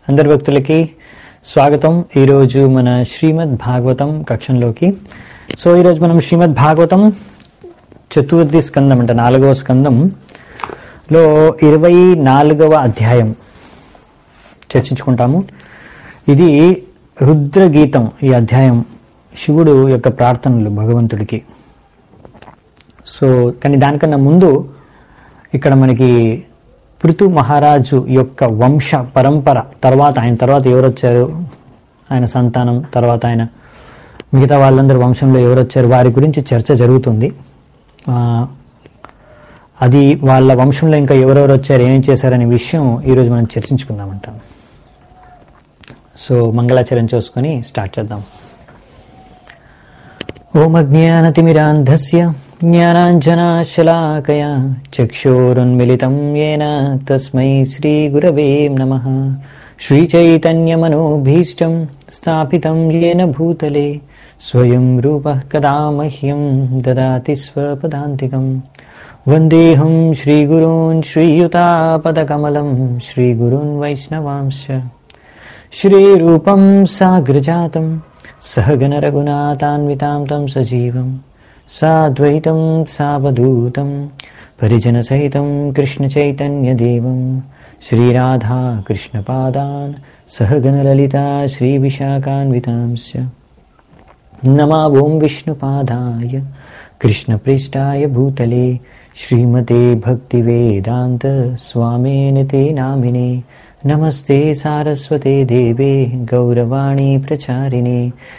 అందరి భక్తులకి స్వాగతం ఈరోజు మన శ్రీమద్ భాగవతం కక్షంలోకి సో ఈరోజు మనం శ్రీమద్ భాగవతం చతుర్థి స్కందం అంటే నాలుగవ స్కందంలో ఇరవై నాలుగవ అధ్యాయం చర్చించుకుంటాము ఇది రుద్రగీతం ఈ అధ్యాయం శివుడు యొక్క ప్రార్థనలు భగవంతుడికి సో కానీ దానికన్నా ముందు ఇక్కడ మనకి పృథు మహారాజు యొక్క వంశ పరంపర తర్వాత ఆయన తర్వాత ఎవరు వచ్చారు ఆయన సంతానం తర్వాత ఆయన మిగతా వాళ్ళందరి వంశంలో ఎవరు వచ్చారు వారి గురించి చర్చ జరుగుతుంది ఆ, అది వాళ్ళ వంశంలో ఇంకా ఎవరెవరు వచ్చారు ఏం చేశారనే విషయం ఈరోజు మనం చర్చించుకుందామంట సో మంగళాచరణ చూసుకొని స్టార్ట్ చేద్దాం ఓమజ్ఞానతిమిరాంధస్య జ్ఞానాంజనాశలాకయా చక్షోరున్మిలితం येन తస్మై శ్రీగురవే నమः श्रीचैतन्यमनोभीष्टं स्थापितं येन भूतले स्वयं रूपः कदा मह्यं ददाति स्वपदान्तिकं वन्देऽहं श्रीगुरून् श्रीयुतापदकमलं श्रीगुरून् वैष्णवांश्च श्रीरूपं साग्रजातं सहगणरघुनाथान्वितां तं सजीवं साद्वैतं सावधूतं परिजनसहितं कृष्णचैतन्यदेवं श्रीराधा कृष्णपादान् सहगणललिता श्रीविशाखान्वितांश्च नमा ॐ विष्णुपादाय कृष्णपृष्ठाय भूतले श्रीमते भक्तिवेदान्त स्वामेन ते नामिने नमस्ते सारस्वते देवे गौरवाणी प्रचारिणे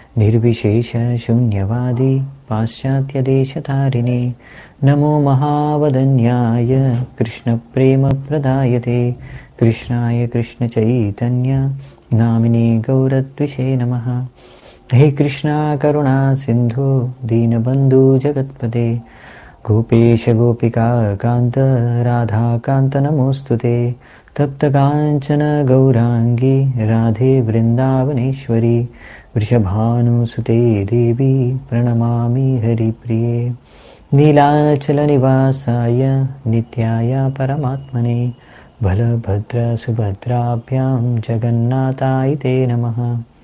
निर्विशेषशून्यवादी पाश्चात्यदेशतारिणे नमो महावदन्याय कृष्णप्रेमप्रदायते कृष्णाय कृष्णचैतन्य नामिने गौरद्विषे नमः हे कृष्णा करुणा सिन्धु दीनबन्धु जगत्पते गोपेश गोपिका कान्त राधाकान्त नमोऽस्तु ते तप्तकाञ्चन गौराङ्गी राधे वृन्दावनेश्वरी वृषभानुसुते देवी प्रणमामि हरिप्रिये नीलाचलनिवासाय नित्याय परमात्मने बलभद्रसुभद्राभ्यां जगन्नाथाय ते नमः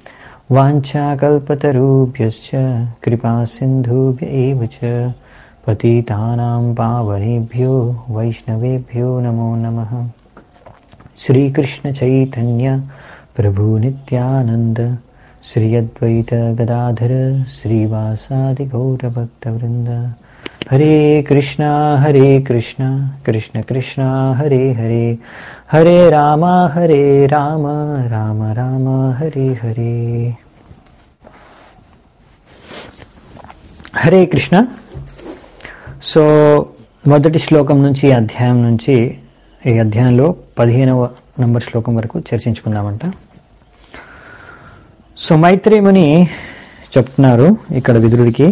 वाञ्छाकल्पतरुभ्यश्च कृपासिन्धुभ्य एव च पतितानां पावनेभ्यो वैष्णवेभ्यो नमो नमः श्रीकृष्णचैतन्य प्रभुनित्यानन्द श्री अद्वैत गदाधर श्रीवासादिगौरभक्तवृन्द हरे कृष्णा हरे कृष्णा कृष्ण कृष्णा हरे हरे हरे राम हरे राम राम राम हरे हरे హరే కృష్ణ సో మొదటి శ్లోకం నుంచి ఈ అధ్యాయం నుంచి ఈ అధ్యాయంలో పదిహేనవ నంబర్ శ్లోకం వరకు చర్చించుకుందామంట సో మైత్రేయుని చెప్తున్నారు ఇక్కడ విదురుడికి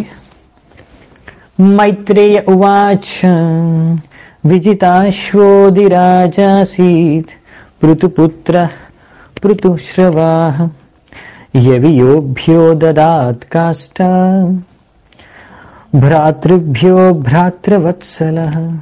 మైత్రేయ ఉవాచ విజితాశ్వోదిరాజాసీత్ పృతుపుత్ర పృతుశ్రవా యవియోభ్యో దదాత్ కాష్ట భ్రాతృభ్యో భ్రాతృవత్సల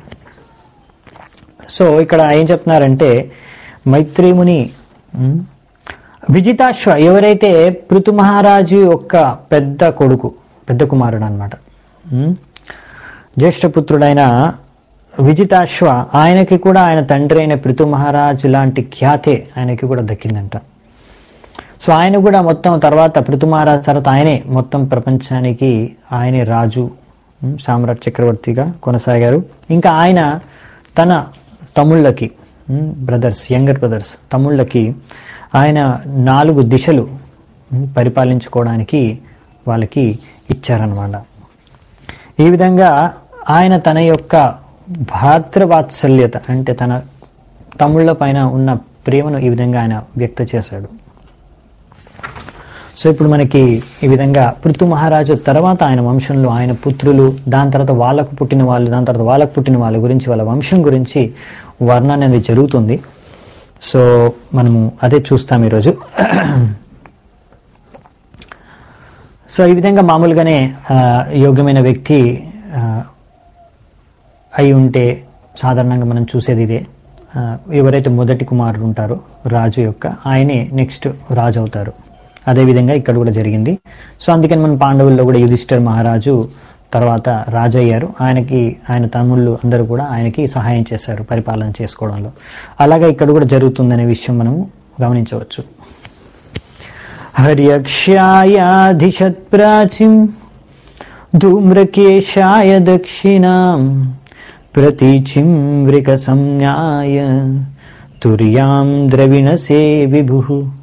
సో ఇక్కడ ఏం చెప్తున్నారంటే మైత్రేముని ఉమ్, విజితాశ్వ ఎవరైతే పృథు మహారాజు యొక్క పెద్ద కొడుకు పెద్ద కుమారుడు అనమాట జ్యేష్ఠపుత్రుడైన విజితాశ్వ ఆయనకి కూడా ఆయన తండ్రి అయిన పృథు మహారాజు లాంటి ఖ్యాతే ఆయనకి కూడా దక్కిందంట సో ఆయన కూడా మొత్తం తర్వాత పృథు మహారాజు తర్వాత ఆయనే మొత్తం ప్రపంచానికి ఆయనే రాజు ఉమ్, సామ్రాట్ చక్రవర్తిగా కొనసాగారు ఇంకా ఆయన తన తమ్ముళ్ళకి బ్రదర్స్ యంగర్ బ్రదర్స్ తమ్ముళ్ళకి ఆయన నాలుగు దిశలు ఉమ్, పరిపాలించుకోవడానికి వాళ్ళకి ఇచ్చారనమాట ఈ విధంగా ఆయన తన యొక్క భాతృవాత్సల్యత అంటే తన తమ్ముళ్ళ పైన ఉన్న ప్రేమను ఈ విధంగా ఆయన వ్యక్త చేశాడు సో ఇప్పుడు మనకి ఈ విధంగా పృథు మహారాజు తర్వాత ఆయన వంశంలో ఆయన పుత్రులు దాని తర్వాత వాళ్ళకు పుట్టిన వాళ్ళు దాని తర్వాత వాళ్ళకు పుట్టిన వాళ్ళ గురించి వాళ్ళ వంశం గురించి వర్ణన అనేది జరుగుతుంది సో మనము అదే చూస్తాం ఈరోజు సో ఈ విధంగా మామూలుగానే ఆ, యోగ్యమైన వ్యక్తి ఆ, అయి ఉంటే సాధారణంగా మనం చూసేది ఇదే ఆ, ఎవరైతే మొదటి కుమారుడు ఉంటారో రాజు యొక్క ఆయనే నెక్స్ట్ రాజు అవుతారు అదేవిధంగా ఇక్కడ కూడా జరిగింది సో అందుకని మన పాండవుల్లో కూడా యుధిష్ఠర్ మహారాజు తర్వాత రాజు అయ్యారు ఆయనకి ఆయన తమ్ముళ్ళు అందరూ కూడా ఆయనకి సహాయం చేశారు పరిపాలన చేసుకోవడంలో అలాగే ఇక్కడ కూడా జరుగుతుందనే విషయం మనము గమనించవచ్చు హర్యక్షాయాధిషత్ ప్రాచీం ధూమ్రకేశాయ దక్షిణాం ప్రతీచిం వృక సంజ్ఞాయ తుర్యాం ద్రవిణసే విభు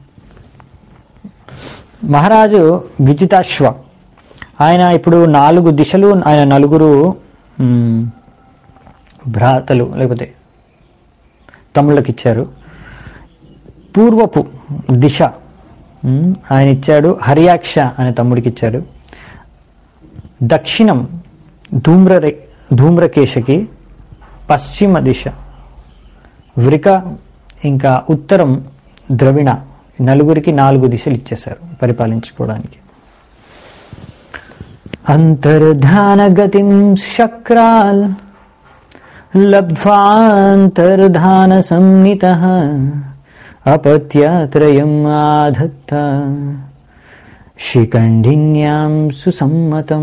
మహారాజు విజితాశ్వ ఆయన ఇప్పుడు నాలుగు దిశలు ఆయన నలుగురు మ్, భ్రాతలు లేకపోతే తమ్ముళ్ళకి ఇచ్చారు పూర్వపు దిశ మ్, ఆయన ఇచ్చాడు హరియాక్ష అనే తమ్ముడికి ఇచ్చాడు దక్షిణం ధూమ్ర ధూమ్రకేశకి పశ్చిమ దిశ వృక ఇంకా ఉత్తరం ద్రవిణ నలుగురికి నాలుగు దిశలు ఇచ్చేశారు పరిపాలించుకోవడానికి అంతర్ధానగతిం శక్రాల్ లబ్ధ్వాంతర్ధాన సంహిత అపత్యత్రయం ఆధత్త శిఖండిన్యాం సుసమ్మతం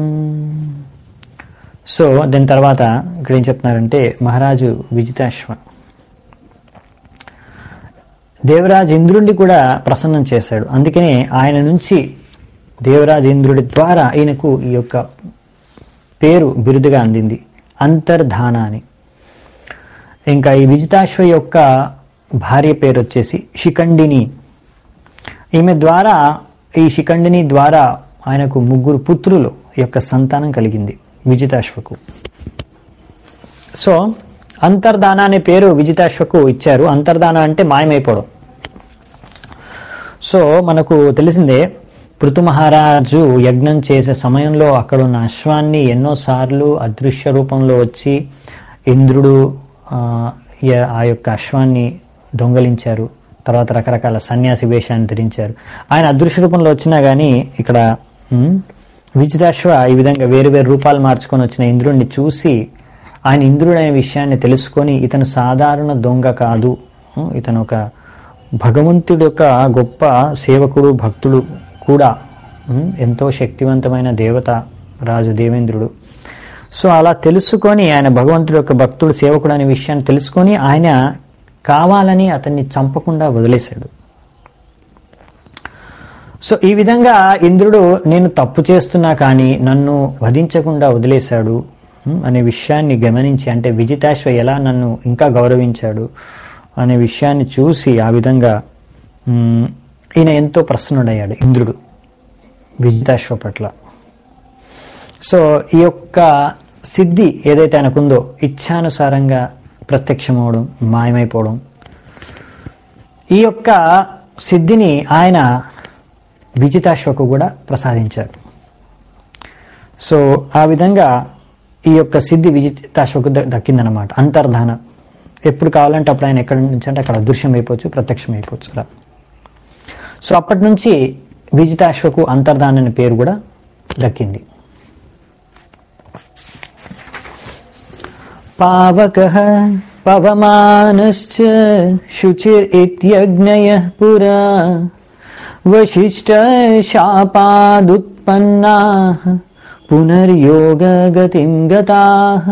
సో దాని తర్వాత ఇక్కడ ఏం చెప్తున్నారంటే మహారాజు విజితాశ్వ దేవరాజు ఇంద్రుడిని కూడా ప్రసన్నం చేశాడు అందుకనే ఆయన నుంచి దేవరాజు ఇంద్రుడి ద్వారా ఈయనకు ఈ యొక్క పేరు బిరుదుగా అందింది అంతర్ధాన అని ఇంకా ఈ విజితాశ్వ యొక్క భార్య పేరు వచ్చేసి శిఖండిని ఈమె ద్వారా ఈ శిఖండిని ద్వారా ఆయనకు ముగ్గురు పుత్రులు యొక్క సంతానం కలిగింది విజితాశ్వకు సో అంతర్ధాన అనే పేరు విజితాశ్వకు ఇచ్చారు అంతర్ధాన అంటే మాయమైపోవడం సో మనకు తెలిసిందే పృథు మహారాజు యజ్ఞం చేసే సమయంలో అక్కడ ఉన్న అశ్వాన్ని ఎన్నోసార్లు అదృశ్య రూపంలో వచ్చి ఇంద్రుడు ఆ, య- ఆ యొక్క అశ్వాన్ని దొంగలించారు తర్వాత రకరకాల సన్యాసి వేషాన్ని ధరించారు ఆయన అదృశ్య రూపంలో వచ్చినా కానీ ఇక్కడ ఉమ్, విజితాశ్వ ఈ విధంగా వేరు వేరు రూపాలు మార్చుకొని వచ్చిన ఇంద్రుడిని చూసి ఆయన ఇంద్రుడు అనే విషయాన్ని తెలుసుకొని ఇతను సాధారణ దొంగ కాదు ఉమ్, ఇతను ఒక భగవంతుడి యొక్క గొప్ప సేవకుడు భక్తుడు కూడా ఉమ్, ఎంతో శక్తివంతమైన దేవత రాజు దేవేంద్రుడు సో అలా తెలుసుకొని ఆయన భగవంతుడి యొక్క భక్తుడు సేవకుడు అనే విషయాన్ని తెలుసుకొని ఆయన కావాలని అతన్ని చంపకుండా వదిలేశాడు సో ఈ విధంగా ఇంద్రుడు నేను తప్పు చేస్తున్నా కానీ నన్ను వధించకుండా వదిలేశాడు ఉమ్, అనే విషయాన్ని గమనించి అంటే విజితాశ్వ ఎలా నన్ను ఇంకా గౌరవించాడు అనే విషయాన్ని చూసి ఆ విధంగా ఉమ్, ఈయన ఎంతో ప్రసన్నుడయ్యాడు ఇంద్రుడు విజితాశ్వ పట్ల సో ఈ యొక్క సిద్ధి ఏదైతే ఆయనకుందో ఇచ్ఛానుసారంగా ప్రత్యక్షమవడం మాయమైపోవడం ఈ యొక్క సిద్ధిని ఆయన విజితాశ్వకు కూడా ప్రసాదించారు సో ఆ విధంగా ఈ యొక్క సిద్ధి విజితాశ్వకు ద- దక్కిందనమాట అంతర్ధాన ఎప్పుడు కావాలంటే అప్పుడు ఆయన ఎక్కడి నుంచి అంటే అక్కడ అదృశ్యం అయిపోవచ్చు ప్రత్యక్షం అయిపోవచ్చు అలా సో అప్పటి నుంచి విజితాశ్వకు అంతర్ధాన అనే పేరు కూడా దక్కింది पावकः पवमानश्च शुचिरित्यग्नयः पुरा वशिष्ठशापादुत्पन्नाः పునర్యోగగతిం గతాః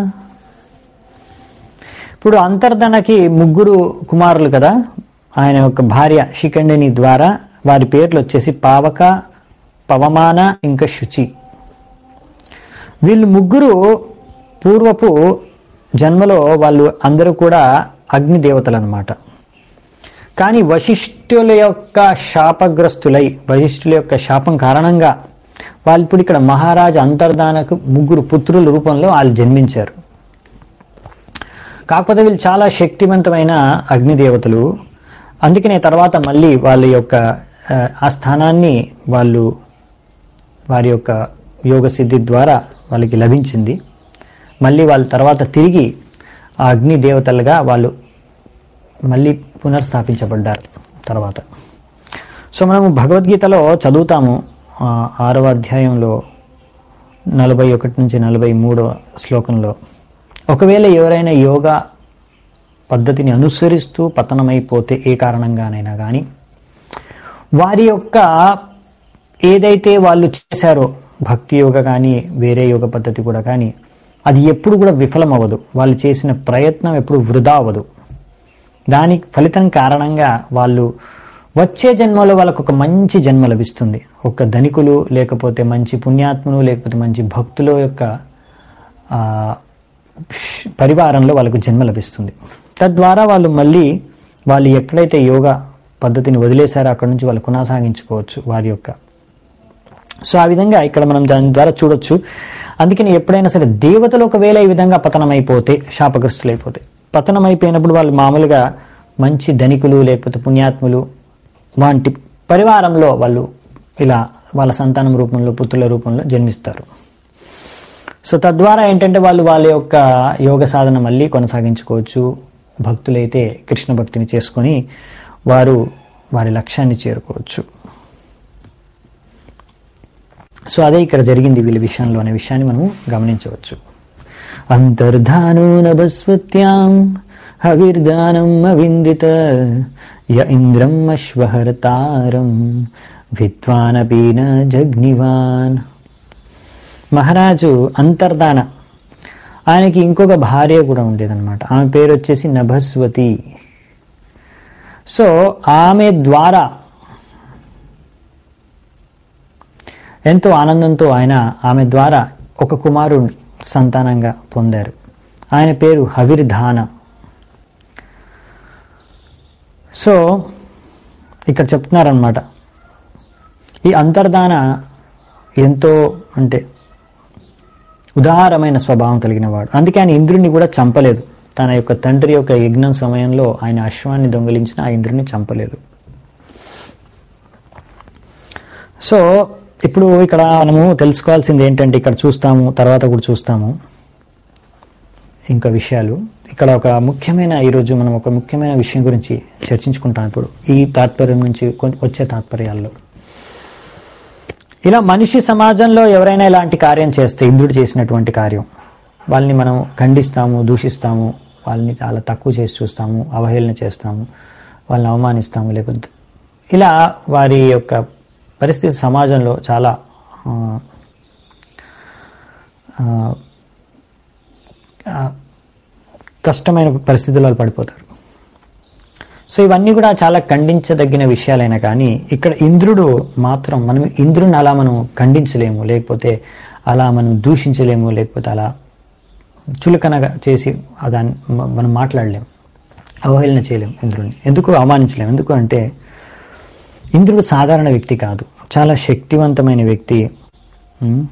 ఇప్పుడు అంతర్ధనకి ముగ్గురు కుమారులు కదా ఆయన యొక్క భార్య శిఖండిని ద్వారా వారి పేర్లు వచ్చేసి పావక పవమాన ఇంకా శుచి వీళ్ళు ముగ్గురు పూర్వపు జన్మలో వాళ్ళు అందరూ కూడా అగ్ని దేవతలు అనమాట కానీ వశిష్ఠుల యొక్క శాపగ్రస్తులై వశిష్ఠుల యొక్క శాపం కారణంగా వాళ్ళు ఇప్పుడు ఇక్కడ మహారాజు అంతర్ధానకు ముగ్గురు పుత్రుల రూపంలో వాళ్ళు జన్మించారు కాకపోతే వీళ్ళు చాలా శక్తివంతమైన అగ్ని దేవతలు అందుకనే తర్వాత మళ్ళీ వాళ్ళ యొక్క ఆ, ఆ స్థానాన్ని వాళ్ళు వారి యొక్క యోగ సిద్ధి ద్వారా వాళ్ళకి లభించింది మళ్ళీ వాళ్ళ తర్వాత తిరిగి ఆ అగ్ని దేవతలుగా వాళ్ళు మళ్ళీ పునర్స్థాపించబడ్డారు తర్వాత సో మనము భగవద్గీతలో చదువుతాము ఆ, ఆరవ అధ్యాయంలో నలభై ఒకటి నుంచి నలభై మూడవ శ్లోకంలో ఒకవేళ ఎవరైనా యోగా పద్ధతిని అనుసరిస్తూ పతనమైపోతే ఏ కారణంగానైనా కానీ వారి యొక్క ఏదైతే వాళ్ళు చేశారో భక్తి యోగ కానీ వేరే యోగ పద్ధతి కూడా కానీ అది ఎప్పుడు కూడా విఫలం అవ్వదు వాళ్ళు చేసిన ప్రయత్నం ఎప్పుడు వృధా అవ్వదు దానికి ఫలితం కారణంగా వాళ్ళు వచ్చే జన్మలో వాళ్ళకు ఒక మంచి జన్మ లభిస్తుంది ఒక ధనికులు లేకపోతే మంచి పుణ్యాత్ములు లేకపోతే మంచి భక్తుల యొక్క ఆ, ష్- పరివారంలో వాళ్ళకు జన్మ లభిస్తుంది తద్వారా వాళ్ళు మళ్ళీ వాళ్ళు ఎక్కడైతే యోగా పద్ధతిని వదిలేశారో అక్కడ నుంచి వాళ్ళు కొనసాగించుకోవచ్చు వారి యొక్క సో ఆ విధంగా ఇక్కడ మనం దాని ద్వారా చూడొచ్చు అందుకని ఎప్పుడైనా సరే దేవతలు ఒకవేళ ఈ విధంగా పతనమైపోతే శాపగ్రస్తులైపోతే పతనమైపోయినప్పుడు వాళ్ళు మామూలుగా మంచి ధనికులు లేకపోతే పుణ్యాత్ములు వంటి పరివారంలో వాళ్ళు ఇలా వాళ్ళ సంతానం రూపంలో పుత్రుల రూపంలో జన్మిస్తారు సో తద్వారా ఏంటంటే వాళ్ళు వాళ్ళ యొక్క యోగ సాధన మళ్ళీ కొనసాగించుకోవచ్చు భక్తులైతే కృష్ణ భక్తిని చేసుకొని వారు వారి లక్ష్యాన్ని చేరుకోవచ్చు సో అదే ఇక్కడ జరిగింది వీళ్ళ విషయంలో అనే విషయాన్ని మనము గమనించవచ్చు అంతర్ధానో నభస్వత్యాం హవిర్దానం అవిందిత య ఇంద్రం అశ్వహర్తారం విద్వానపి న జగ్నివాన్ మహారాజు అంతర్ధాన ఆయనకి ఇంకొక భార్య కూడా ఉండేదన్నమాట ఆమె పేరు వచ్చేసి నభస్వతి సో ఆమె ద్వారా ఎంతో ఆనందంతో ఆయన ఆమె ద్వారా ఒక కుమారుడు సంతానంగా పొందారు ఆయన పేరు హవిర్ధాన సో ఇక్కడ చెప్తున్నారనమాట ఈ అంతర్ధాన ఎంతో అంటే ఉదారమైన స్వభావం కలిగిన వాడు అందుకే ఆయన ఇంద్రుడిని కూడా చంపలేదు తన యొక్క తండ్రి యొక్క యజ్ఞం సమయంలో ఆయన అశ్వాన్ని దొంగిలించిన ఆ ఇంద్రుడిని చంపలేదు సో ఇప్పుడు ఇక్కడ మనము తెలుసుకోవాల్సింది ఏంటంటే ఇక్కడ చూస్తాము తర్వాత కూడా చూస్తాము ఇంకా విషయాలు ఇక్కడ ఒక ముఖ్యమైన ఈరోజు మనం ఒక ముఖ్యమైన విషయం గురించి చర్చించుకుంటాం ఇప్పుడు ఈ తాత్పర్యం నుంచి కొన్- వచ్చే తాత్పర్యాల్లో ఇలా మనిషి సమాజంలో ఎవరైనా ఇలాంటి కార్యం చేస్తే ఇంద్రుడు చేసినటువంటి కార్యం వాళ్ళని మనం ఖండిస్తాము దూషిస్తాము వాళ్ళని చాలా తక్కువ చేసి చూస్తాము అవహేళన చేస్తాము వాళ్ళని అవమానిస్తాము లేకపోతే ఇలా వారి యొక్క పరిస్థితి సమాజంలో చాలా ఆ, ఆ, ఆ, కష్టమైన పరిస్థితుల్లో వాళ్ళు పడిపోతారు సో ఇవన్నీ కూడా చాలా ఖండించదగిన విషయాలైనా కానీ ఇక్కడ ఇంద్రుడు మాత్రం మనం ఇంద్రుని అలా మనం ఖండించలేము లేకపోతే అలా మనం దూషించలేము లేకపోతే అలా చులకనగా చేసి ఆ దాన్ని మ- మనం మాట్లాడలేము అవహేళన చేయలేము ఇంద్రుడిని ఎందుకు అవమానించలేము ఎందుకు అంటే ఇంద్రుడు సాధారణ వ్యక్తి కాదు చాలా శక్తివంతమైన వ్యక్తి ఉమ్.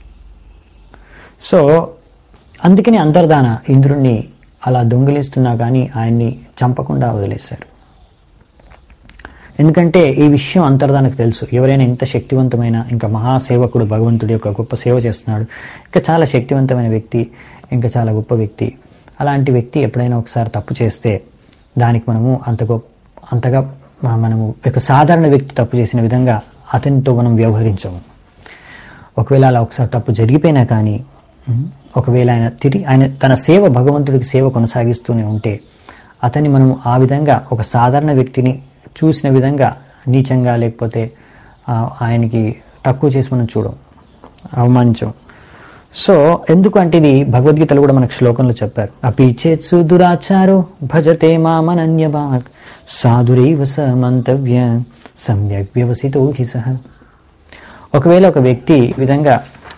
సో అందుకని అంతర్ధాన ఇంద్రుణ్ణి అలా దొంగిలిస్తున్నా కానీ ఆయన్ని చంపకుండా వదిలేశారు ఎందుకంటే ఈ విషయం అంతర్ధానకు తెలుసు ఎవరైనా ఇంత శక్తివంతమైన ఇంకా మహాసేవకుడు భగవంతుడి యొక్క గొప్ప సేవ చేస్తున్నాడు ఇంకా చాలా శక్తివంతమైన వ్యక్తి ఇంకా చాలా గొప్ప వ్యక్తి అలాంటి వ్యక్తి ఎప్పుడైనా ఒకసారి తప్పు చేస్తే దానికి మనము అంత గొప్ప అంతగా మ- మనము ఒక సాధారణ వ్యక్తి తప్పు చేసిన విధంగా అతనితో మనం వ్యవహరించము ఒకవేళ అలా ఒకసారి తప్పు జరిగిపోయినా కానీ ఉమ్, ఒకవేళ ఆయన తిరిగి ఆయన తన సేవ భగవంతుడికి సేవ కొనసాగిస్తూనే ఉంటే అతన్ని మనం ఆ విధంగా ఒక సాధారణ వ్యక్తిని చూసిన విధంగా నీచంగా లేకపోతే ఆ, ఆయనకి తక్కువ చేసి మనం చూడం అవమానించం సో ఎందుకు అంటే ఇది భగవద్గీతలో కూడా మనకు శ్లోకంలో చెప్పారు అపీచేత్సు దురాచారో భజతే మామనన్యభాగ్ సాధురైవ స మంతవ్య సమ్యక్ వ్యవసితో హి సహ ఒకవేళ ఒక వ్యక్తి ఈ విధంగా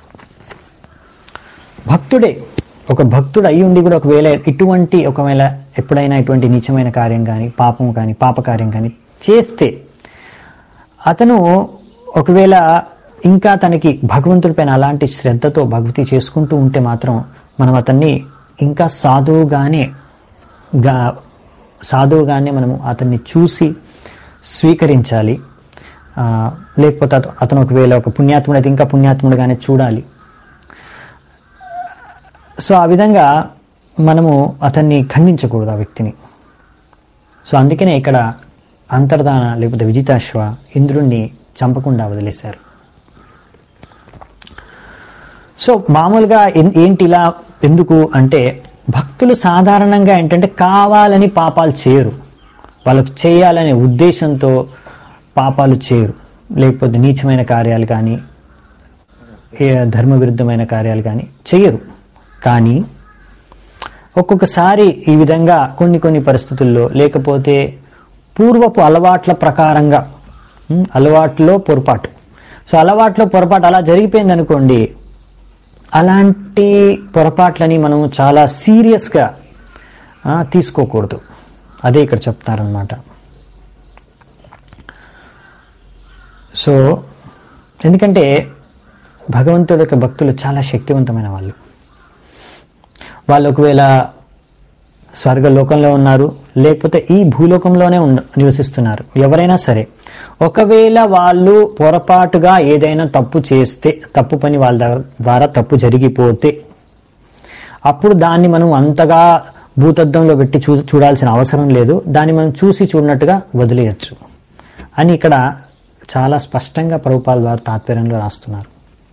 భక్తుడే ఒక భక్తుడు అయి ఉండి కూడా ఒకవేళ ఇటువంటి ఒకవేళ ఎప్పుడైనా ఇటువంటి నీచమైన కార్యం కానీ పాపం కానీ పాపకార్యం కానీ చేస్తే అతను ఒకవేళ ఇంకా తనకి భగవంతుడిపైన అలాంటి శ్రద్ధతో భక్తి చేసుకుంటూ ఉంటే మాత్రం మనం అతన్ని ఇంకా సాధువుగానే గా సాధువుగానే మనము అతన్ని చూసి స్వీకరించాలి ఆ, లేకపోతే అత- అతను ఒకవేళ ఒక పుణ్యాత్ముడు అయితే ఇంకా పుణ్యాత్ముడుగానే చూడాలి సో ఆ విధంగా మనము అతన్ని ఖండించకూడదు ఆ వ్యక్తిని సో అందుకనే ఇక్కడ అంతర్ధాన లేకపోతే విజితాశ్వ ఇంద్రుణ్ణి చంపకుండా వదిలేశారు సో మామూలుగా ఎన్- ఏంటి ఇలా ఎందుకు అంటే భక్తులు సాధారణంగా ఏంటంటే కావాలని పాపాలు చేయరు వాళ్ళకు చేయాలనే ఉద్దేశంతో పాపాలు చేయరు లేకపోతే నీచమైన కార్యాలు కానీ ఏ ధర్మ విరుద్ధమైన కార్యాలు కానీ చెయ్యరు కానీ ఒక్కొక్కసారి ఈ విధంగా కొన్ని కొన్ని పరిస్థితుల్లో లేకపోతే పూర్వపు అలవాట్ల ప్రకారంగా ఉమ్, అలవాట్లో పొరపాటు సో అలవాట్లో పొరపాటు అలా జరిగిపోయింది అనుకోండి అలాంటి పొరపాట్లని మనం చాలా సీరియస్గా ఆ, తీసుకోకూడదు అదే ఇక్కడ చెప్తారనమాట సో ఎందుకంటే భగవంతుడి యొక్క భక్తులు చాలా శక్తివంతమైన వాళ్ళు వాళ్ళు ఒకవేళ స్వర్గలోకంలో ఉన్నారు లేకపోతే ఈ భూలోకంలోనే ఉండ నివసిస్తున్నారు ఎవరైనా సరే ఒకవేళ వాళ్ళు పొరపాటుగా ఏదైనా తప్పు చేస్తే తప్పు పని వాళ్ళ దగ్గర- ద్వారా తప్పు జరిగిపోతే అప్పుడు దాన్ని మనం అంతగా భూతద్దంలో పెట్టి చూ చూడాల్సిన అవసరం లేదు దాన్ని మనం చూసి చూడనట్టుగా వదిలేయచ్చు అని ఇక్కడ చాలా స్పష్టంగా ప్రభుపాల ద్వారా తాత్పర్యంలో రాస్తున్నారు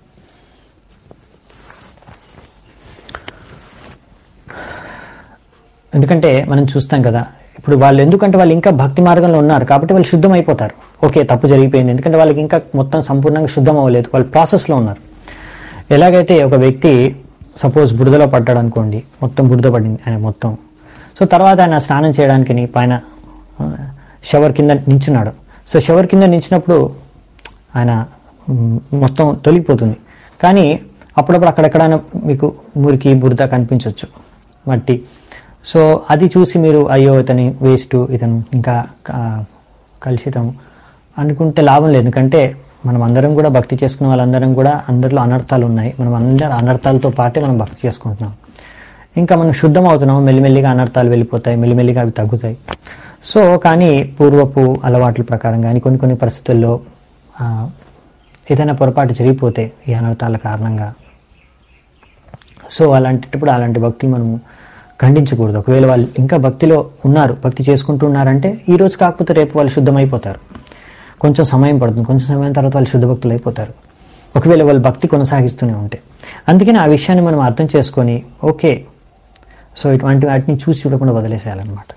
ఎందుకంటే మనం చూస్తాం కదా ఇప్పుడు వాళ్ళు ఎందుకంటే వాళ్ళు ఇంకా భక్తి మార్గంలో ఉన్నారు కాబట్టి వాళ్ళు శుద్ధం అయిపోతారు ఓకే తప్పు జరిగిపోయింది ఎందుకంటే వాళ్ళకి ఇంకా మొత్తం సంపూర్ణంగా శుద్ధం అవ్వలేదు వాళ్ళు ప్రాసెస్లో ఉన్నారు ఎలాగైతే ఒక వ్యక్తి సపోజ్ బురదలో పడ్డాడు అనుకోండి మొత్తం బురద పడింది ఆయన మొత్తం సో తర్వాత ఆయన స్నానం చేయడానికి నీ పైన ఆ, షవర్ కింద నించున్నాడు సో షవర్ కింద నించినప్పుడు ఆయన మ్, మొత్తం తొలగిపోతుంది కానీ అప్పుడప్పుడు అక్కడెక్కడైనా మీకు మురికి బురద కనిపించవచ్చు మట్టి సో అది చూసి మీరు అయ్యో ఇతని వేస్ట్ ఇతను ఇంకా క- కలుషితం అనుకుంటే లాభం లేదు ఎందుకంటే మనం అందరం కూడా భక్తి చేసుకున్న వాళ్ళందరం కూడా అందరిలో అనర్థాలు ఉన్నాయి మనం అందరి అనర్థాలతో పాటే మనం భక్తి చేసుకుంటున్నాం ఇంకా మనం శుద్ధం అవుతున్నాం మెల్లిమెల్లిగా అనర్థాలు వెళ్ళిపోతాయి మెల్లిమెల్లిగా అవి తగ్గుతాయి సో కానీ పూర్వపు అలవాట్ల ప్రకారం కానీ కొన్ని కొన్ని పరిస్థితుల్లో ఆ, ఏదైనా పొరపాటు జరిగిపోతే ఈ అనర్థాల కారణంగా సో అలాంటప్పుడు అలాంటి భక్తులు మనము ఖండించకూడదు ఒకవేళ వాళ్ళు ఇంకా భక్తిలో ఉన్నారు భక్తి చేసుకుంటూ ఉన్నారంటే ఈ రోజు కాకపోతే రేపు వాళ్ళు శుద్ధమైపోతారు కొంచెం సమయం పడుతుంది కొంచెం సమయం తర్వాత వాళ్ళు శుద్ధ భక్తులు అయిపోతారు ఒకవేళ వాళ్ళు భక్తి కొనసాగిస్తూనే ఉంటే అందుకని ఆ విషయాన్ని మనం అర్థం చేసుకొని ఓకే సో ఇటువంటి వాటిని చూసి చూడకుండా వదిలేసేయాలన్నమాట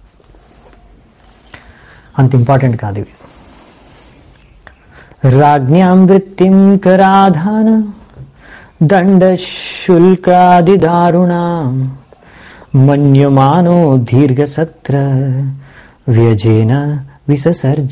అంత ఇంపార్టెంట్ కాదు ఇవి రాజ్ఞాం వృత్తిం కరాధాన దండశుల్కాదిదారుణ మన్యమానో దీర్ఘసత్ర వ్యజేన విససర్జ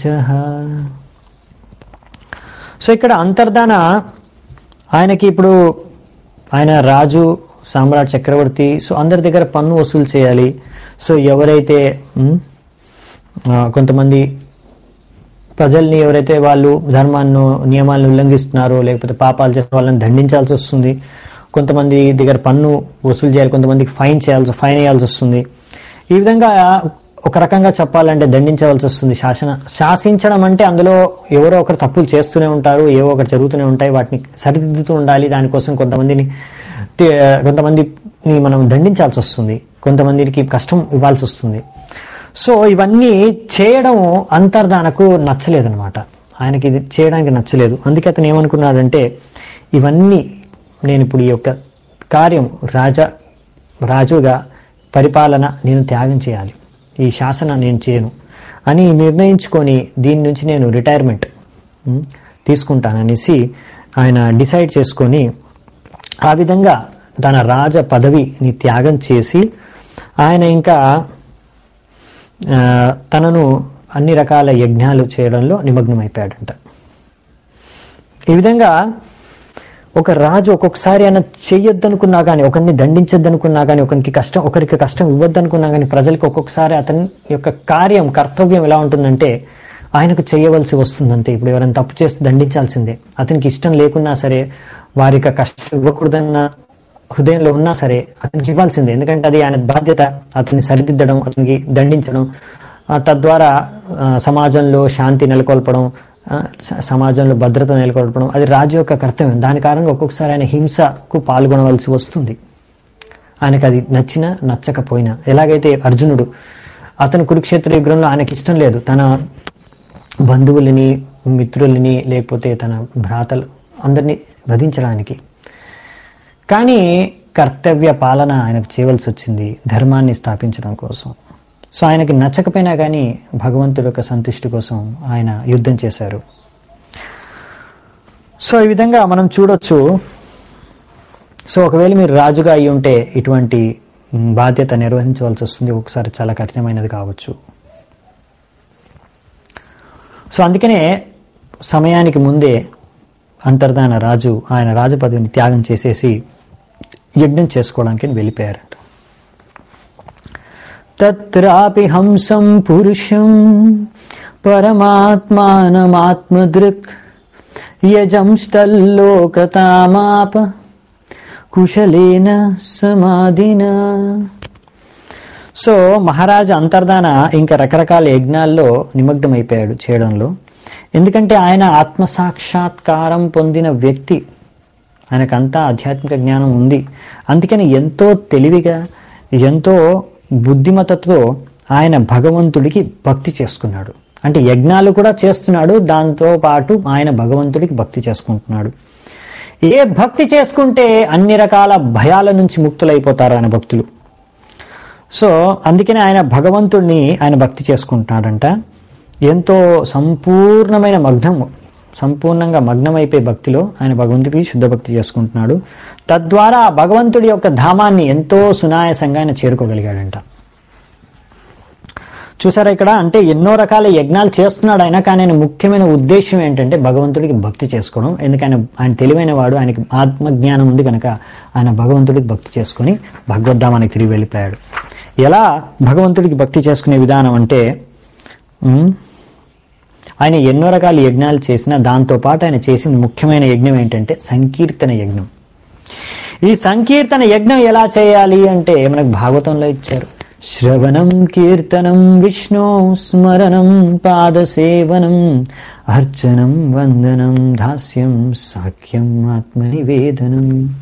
సో ఇక్కడ అంతర్ధాన ఆయనకి ఇప్పుడు ఆయన రాజు సామ్రాట్ చక్రవర్తి సో అందరి దగ్గర పన్ను వసూలు చేయాలి సో ఎవరైతే ఉమ్, ఆ, కొంతమంది ప్రజల్ని ఎవరైతే వాళ్ళు ధర్మాన్ని నియమాలను ఉల్లంఘిస్తున్నారో లేకపోతే పాపాలు చేసిన వాళ్ళని దండించాల్సి వస్తుంది కొంతమంది దగ్గర పన్ను వసూలు చేయాలి కొంతమందికి ఫైన్ చేయాల్సి ఫైన్ వేయాల్సి వస్తుంది ఈ విధంగా ఒక రకంగా చెప్పాలంటే దండించవలసి వస్తుంది శాసన శాసించడం అంటే అందులో ఎవరో ఒకరు తప్పులు చేస్తూనే ఉంటారు ఏవో ఒకటి జరుగుతూనే ఉంటాయి వాటిని సరిదిద్దుతూ ఉండాలి దానికోసం కొంతమందిని తే- కొంతమందిని మనం దండించాల్సి వస్తుంది కొంతమందికి కష్టం ఇవ్వాల్సి వస్తుంది సో ఇవన్నీ చేయడం అంతర్ధానకు నచ్చలేదన్నమాట ఆయనకి ఇది చేయడానికి నచ్చలేదు అందుకే అతను ఏమనుకున్నాడంటే ఇవన్నీ నేను ఇప్పుడు ఈ యొక్క కార్యం రాజా రాజుగా పరిపాలన నేను త్యాగం చేయాలి ఈ శాసన నేను చేయను అని నిర్ణయించుకొని దీని నుంచి నేను రిటైర్మెంట్ ఉమ్, తీసుకుంటాననేసి ఆయన డిసైడ్ చేసుకొని ఆ విధంగా తన రాజ పదవిని త్యాగం చేసి ఆయన ఇంకా ఆ, తనను అన్ని రకాల యజ్ఞాలు చేయడంలో నిమగ్నమైపోయాడంట ఈ విధంగా ఒక రాజు ఒక్కొక్కసారి ఆయన చెయ్యొద్దనుకున్నా కానీ ఒకరిని దండించొద్దనుకున్నా కానీ ఒకరికి కష్టం ఒకరికి కష్టం ఇవ్వద్దనుకున్నా కానీ ప్రజలకు ఒక్కొక్కసారి అతని యొక్క కార్యం కర్తవ్యం ఎలా ఉంటుందంటే ఆయనకు చేయవలసి వస్తుందంతే ఇప్పుడు ఎవరైనా తప్పు చేస్తే దండించాల్సిందే అతనికి ఇష్టం లేకున్నా సరే వారికి కష్టం ఇవ్వకూడదన్న హృదయంలో ఉన్నా సరే అతనికి ఇవ్వాల్సిందే ఎందుకంటే అది ఆయన బాధ్యత అతన్ని సరిదిద్దడం అతనికి దండించడం ఆ, తద్వారా ఆ, సమాజంలో శాంతి నెలకొల్పడం ఆ, స- సమాజంలో భద్రత నెలకొల్పడం అది రాజు యొక్క కర్తవ్యం దాని కారణంగా ఒక్కొక్కసారి ఆయన హింసకు పాల్గొనవలసి వస్తుంది ఆయనకు అది నచ్చినా నచ్చకపోయినా ఎలాగైతే అర్జునుడు అతను కురుక్షేత్ర యుగంలో ఆయనకి ఇష్టం లేదు తన బంధువులని మిత్రులని లేకపోతే తన భ్రాతలు అందరినీ వధించడానికి కానీ కర్తవ్య పాలన ఆయనకు చేయవలసి వచ్చింది ధర్మాన్ని స్థాపించడం కోసం సో ఆయనకి నచ్చకపోయినా కానీ భగవంతుడి యొక్క సంతుష్టి కోసం ఆయన యుద్ధం చేశారు సో ఈ విధంగా మనం చూడొచ్చు సో ఒకవేళ మీరు రాజుగా అయి ఉంటే ఇటువంటి మ్, బాధ్యత నిర్వహించవలసి వస్తుంది ఒకసారి చాలా కఠినమైనది కావచ్చు సో అందుకనే సమయానికి ముందే అంతర్ధాన రాజు ఆయన రాజు పదవిని త్యాగం చేసేసి యజ్ఞం చేసుకోవడానికి వెళ్ళిపోయారట తత్రాపి హంసం పురుషం పరమాత్మానమాత్మదృక్ యజంస్తల్లోకతామాప కుశలేన సమాధిన సో మహారాజా అంతర్ధాన ఇంకా రకరకాల యజ్ఞాల్లో నిమగ్నమైపోయాడు చేయడంలో ఎందుకంటే ఆయన ఆత్మసాక్షాత్కారం పొందిన వ్యక్తి ఆయనకంతా ఆధ్యాత్మిక జ్ఞానం ఉంది అందుకని ఎంతో తెలివిగా ఎంతో బుద్ధిమతతో ఆయన భగవంతుడికి భక్తి చేసుకున్నాడు అంటే యజ్ఞాలు కూడా చేస్తున్నాడు దాంతో పాటు ఆయన భగవంతుడికి భక్తి చేసుకుంటున్నాడు ఏ భక్తి చేసుకుంటే అన్ని రకాల భయాల నుంచి ముక్తులైపోతారు ఆయన భక్తులు సో అందుకనే ఆయన భగవంతుడిని ఆయన భక్తి చేసుకుంటున్నాడంట ఎంతో సంపూర్ణమైన మగ్నం సంపూర్ణంగా మగ్నమైపోయే భక్తిలో ఆయన భగవంతుడికి శుద్ధ భక్తి చేసుకుంటున్నాడు తద్వారా ఆ భగవంతుడి యొక్క ధామాన్ని ఎంతో సునాయాసంగా ఆయన చేరుకోగలిగాడంట చూసారా ఇక్కడ అంటే ఎన్నో రకాల యజ్ఞాలు చేస్తున్నాడు ఆయన కానీ ఆయన ముఖ్యమైన ఉద్దేశం ఏంటంటే భగవంతుడికి భక్తి చేసుకోవడం ఎందుకని ఆయన తెలివైన వాడు ఆయనకి ఆత్మజ్ఞానం ఉంది కనుక ఆయన భగవంతుడికి భక్తి చేసుకొని భగవద్ధామానికి తిరిగి వెళ్ళిపోయాడు ఎలా భగవంతుడికి భక్తి చేసుకునే విధానం అంటే ఉమ్, ఆయన ఎన్నో రకాల యజ్ఞాలు చేసినా దాంతోపాటు ఆయన చేసిన ముఖ్యమైన యజ్ఞం ఏంటంటే సంకీర్తన యజ్ఞం ఈ సంకీర్తన యజ్ఞం ఎలా చేయాలి అంటే మనకు భాగవతంలో ఇచ్చారు శ్రవణం కీర్తనం విష్ణు స్మరణం పాదసేవనం అర్చనం వందనం దాస్యం సాఖ్యం ఆత్మనివేదనం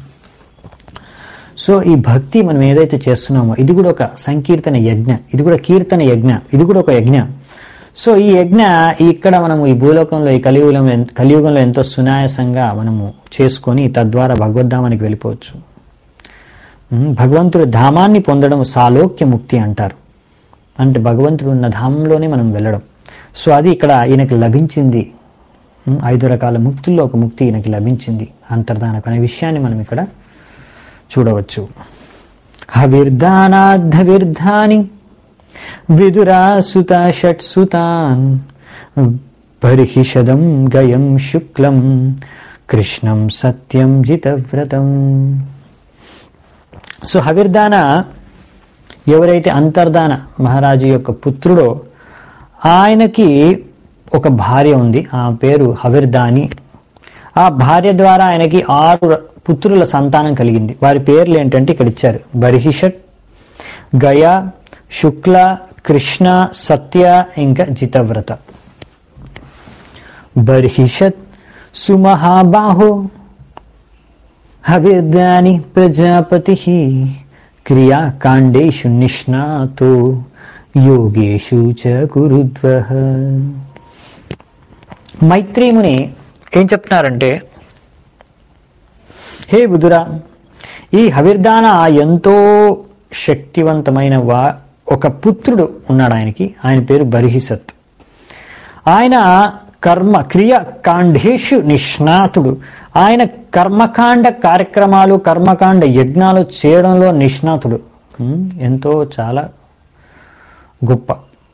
సో ఈ భక్తి మనం ఏదైతే చేస్తున్నామో ఇది కూడా ఒక సంకీర్తన యజ్ఞ ఇది కూడా కీర్తన యజ్ఞ ఇది కూడా ఒక యజ్ఞ సో ఈ యజ్ఞ ఇక్కడ మనము ఈ భూలోకంలో ఈ కలియుగంలో ఎన్- కలియుగంలో ఎంతో సునాయాసంగా మనము చేసుకొని తద్వారా భగవద్ధామానికి వెళ్ళిపోవచ్చు ఉమ్, భగవంతుడి ధామాన్ని పొందడం సాలోక్య ముక్తి అంటారు అంటే భగవంతుడు ఉన్న ధామంలోనే మనం వెళ్ళడం సో అది ఇక్కడ ఈయనకి లభించింది ఉమ్, ఐదు రకాల ముక్తుల్లో ఒక ముక్తి ఈయనకి లభించింది అంతర్ధానకు అనే విషయాన్ని మనం ఇక్కడ చూడవచ్చు హవిర్దానాద్ధవిర్ధాని విదురాసుత షట్సుతాన్ బర్హిషదం గయం శుక్లం కృష్ణం సత్యం జితవ్రతం సో హవిర్దాన ఎవరైతే అంతర్దాన మహారాజు యొక్క పుత్రుడో ఆయనకి ఒక భార్య ఉంది ఆ పేరు హవిర్దాని ఆ భార్య ద్వారా ఆయనకి ఆరు పుత్రుల సంతానం కలిగింది వారి పేర్లు ఏంటంటే ఇక్కడ ఇచ్చారు బర్హిషట్ గయ శుక్ల కృష్ణ సత్య ఇంకా జితవ్రత బర్హిషత్ సుమహాబాహో హవిర్దాని ప్రజాపతి క్రియాకాండేషు నిష్ణాతో యోగేషు చ కురుద్వః మైత్రీముని ఏం చెప్తున్నారంటే హే బుధురా ఈ హవిర్దాన ఎంతో శక్తివంతమైన వా ఒక పుత్రుడు ఉన్నాడు ఆయనకి ఆయన పేరు బర్హిసత్ ఆయన కర్మ క్రియ కాండేషు నిష్ణాతుడు ఆయన కర్మకాండ కార్యక్రమాలు కర్మకాండ యజ్ఞాలు చేయడంలో నిష్ణాతుడు ఉమ్, ఎంతో చాలా గొప్ప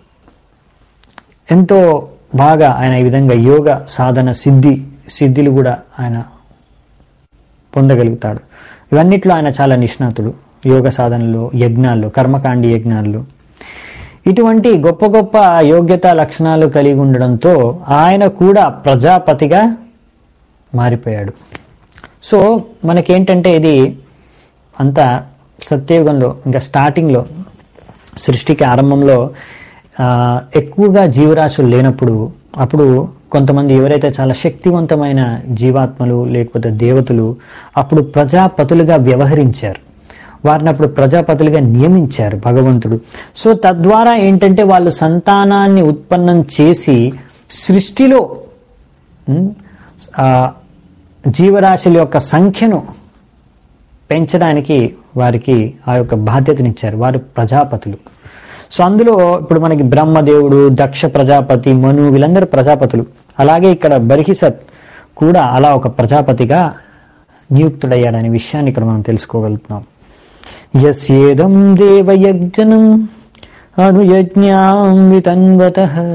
ఎంతో బాగా ఆయన ఈ విధంగా యోగ సాధన సిద్ధి సిద్ధిలు కూడా ఆయన పొందగలుగుతాడు ఇవన్నిట్లో ఆయన చాలా నిష్ణాతుడు యోగ సాధనలో యజ్ఞాల్లో కర్మకాండి యజ్ఞాల్లో ఇటువంటి గొప్ప గొప్ప యోగ్యత లక్షణాలు కలిగి ఉండడంతో ఆయన కూడా ప్రజాపతిగా మారిపోయాడు సో మనకేంటంటే ఇది అంతా సత్యయుగంలో ఇంకా స్టార్టింగ్లో సృష్టికి ఆరంభంలో ఆ, ఎక్కువగా జీవరాశులు లేనప్పుడు అప్పుడు కొంతమంది ఎవరైతే చాలా శక్తివంతమైన జీవాత్మలు లేకపోతే దేవతలు అప్పుడు ప్రజాపతులుగా వ్యవహరించారు వారిని అప్పుడు ప్రజాపతులుగా నియమించారు భగవంతుడు సో తద్వారా ఏంటంటే వాళ్ళు సంతానాన్ని ఉత్పన్నం చేసి సృష్టిలో ఉమ్, ఆ, జీవరాశుల యొక్క సంఖ్యను పెంచడానికి వారికి ఆ యొక్క బాధ్యతనిచ్చారు వారు ప్రజాపతులు సో అందులో ఇప్పుడు మనకి బ్రహ్మదేవుడు దక్ష ప్రజాపతి మను వీళ్ళందరూ ప్రజాపతులు అలాగే ఇక్కడ బర్హిసత్ కూడా అలా ఒక ప్రజాపతిగా నియుక్తుడయ్యాడనే విషయాన్ని ఇక్కడ మనం తెలుసుకోగలుగుతున్నాం యస్యేదం దేవయజ్ఞనం అనుయజ్ఞాం వితన్వత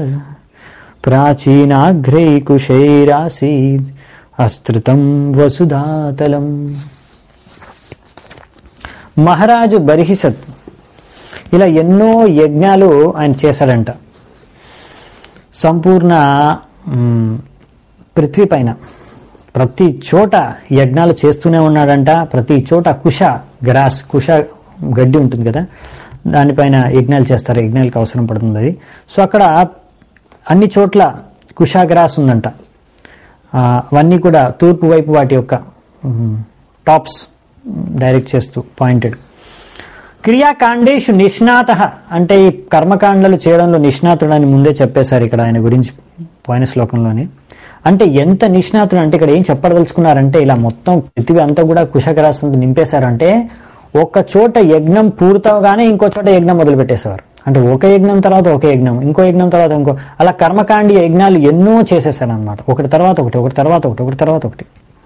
ప్రాచీనాఘ్రైకుశైరాసీద్ అస్తృతం వసుధాతలం మహారాజు బర్హిసత్ ఇలా ఎన్నో యజ్ఞాలు ఆయన చేశాడంట సంపూర్ణ మ్, పృథ్వీ పైన ప్రతి చోట యజ్ఞాలు చేస్తూనే ఉన్నాడంట ప్రతి చోట కుష గ్రాస్ కుష గడ్డి ఉంటుంది కదా దానిపైన యజ్ఞాలు చేస్తారు యజ్ఞాలకు అవసరం పడుతుంది అది సో అక్కడ అన్ని చోట్ల కుషా గ్రాస్ ఉందంట ఆ, అవన్నీ కూడా తూర్పు వైపు వాటి యొక్క మ్, టాప్స్ డైరెక్ట్ చేస్తూ పాయింటెడ్ క్రియాకాండేషు నిష్ణాత అంటే ఈ కర్మకాండలు చేయడంలో నిష్ణాతుడని ముందే చెప్పేశారు ఇక్కడ ఆయన గురించి పోయిన శ్లోకంలోనే అంటే ఎంత నిష్ణాతుడు అంటే ఇక్కడ ఏం చెప్పదలుచుకున్నారంటే ఇలా మొత్తం పృథివీ అంతా కూడా కుశకరాశంతో నింపేశారంటే ఒక చోట యజ్ఞం పూర్తవగానే ఇంకో చోట యజ్ఞం మొదలు పెట్టేసేవారు అంటే ఒక యజ్ఞం తర్వాత ఒక యజ్ఞం ఇంకో యజ్ఞం తర్వాత ఇంకో అలా కర్మకాండి యజ్ఞాలు ఎన్నో చేసేసారు అనమాట ఒకటి తర్వాత ఒకటి ఒకటి తర్వాత ఒకటి ఒకటి తర్వాత ఒకటి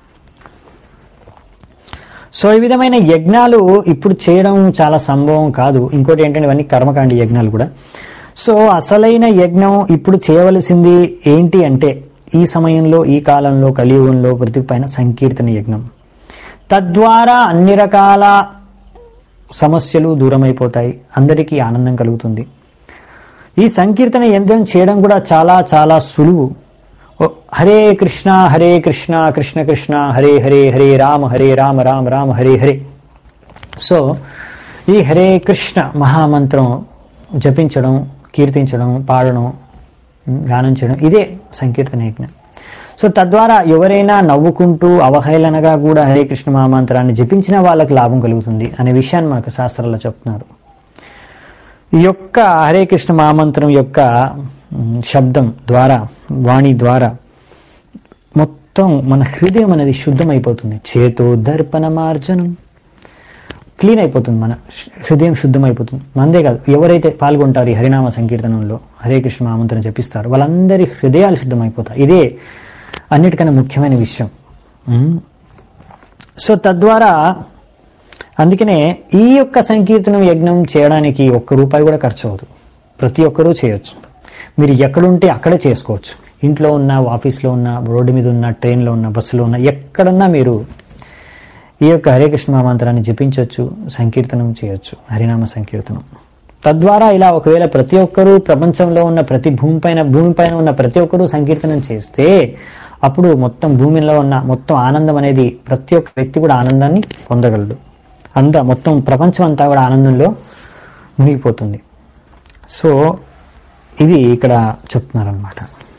సో ఈ విధమైన యజ్ఞాలు ఇప్పుడు చేయడం చాలా సంభవం కాదు ఇంకోటి ఏంటంటే ఇవన్నీ కర్మకాండి యజ్ఞాలు కూడా సో అసలైన యజ్ఞం ఇప్పుడు చేయవలసింది ఏంటి అంటే ఈ సమయంలో ఈ కాలంలో కలియుగంలో ప్రతి పైన సంకీర్తన యజ్ఞం తద్వారా అన్ని రకాల సమస్యలు దూరమైపోతాయి అందరికీ ఆనందం కలుగుతుంది ఈ సంకీర్తన యజ్ఞం చేయడం కూడా చాలా చాలా సులువు ఓ, హరే కృష్ణ హరే కృష్ణ కృష్ణ కృష్ణ హరే హరే హరే రామ హరే రామ రామ రామ హరే హరే సో ఈ హరే కృష్ణ మహామంత్రం జపించడం కీర్తించడం పాడడం గానం చేయడం ఇదే సంకీర్తన యజ్ఞం సో తద్వారా ఎవరైనా నవ్వుకుంటూ అవహేళనగా కూడా హరే కృష్ణ మహామంత్రాన్ని జపించిన వాళ్ళకి లాభం కలుగుతుంది అనే విషయాన్ని మనకు శాస్త్రాల్లో చెప్తున్నారు ఈ యొక్క హరే కృష్ణ మహామంత్రం యొక్క మ్, శబ్దం ద్వారా వాణి ద్వారా మొత్తం మన హృదయం అనేది శుద్ధమైపోతుంది చేతో దర్పణ మార్జనం క్లీన్ అయిపోతుంది మన శ్- హృదయం శుద్ధమైపోతుంది అంతే కాదు ఎవరైతే పాల్గొంటారు ఈ హరినామ సంకీర్తనంలో హరే కృష్ణ మహామంత్రం జపిస్తారు వాళ్ళందరి హృదయాలు శుద్ధమైపోతాయి ఇదే అన్నిటికన్నా ముఖ్యమైన విషయం మ్. సో తద్వారా అందుకనే ఈ యొక్క సంకీర్తనం యజ్ఞం చేయడానికి ఒక్క రూపాయి కూడా ఖర్చు అవ్వదు ప్రతి ఒక్కరూ చేయొచ్చు మీరు ఎక్కడుంటే అక్కడే చేసుకోవచ్చు ఇంట్లో ఉన్న ఆఫీస్లో ఉన్న రోడ్డు మీద ఉన్న ట్రైన్లో ఉన్న బస్సులో ఉన్న ఎక్కడున్నా మీరు ఈ యొక్క హరే కృష్ణ మంత్రాన్ని జపించవచ్చు సంకీర్తనం చేయొచ్చు హరినామ సంకీర్తనం తద్వారా ఇలా ఒకవేళ ప్రతి ఒక్కరూ ప్రపంచంలో ఉన్న ప్రతి భూమిపైన భూమిపైన ఉన్న ప్రతి ఒక్కరూ సంకీర్తనం చేస్తే అప్పుడు మొత్తం భూమిలో ఉన్న మొత్తం ఆనందం అనేది ప్రతి ఒక్క వ్యక్తి కూడా ఆనందాన్ని పొందగలడు అంతా మొత్తం ప్రపంచం అంతా కూడా ఆనందంలో మునిగిపోతుంది సో ఇది ఇక్కడ చెప్తున్నారనమాట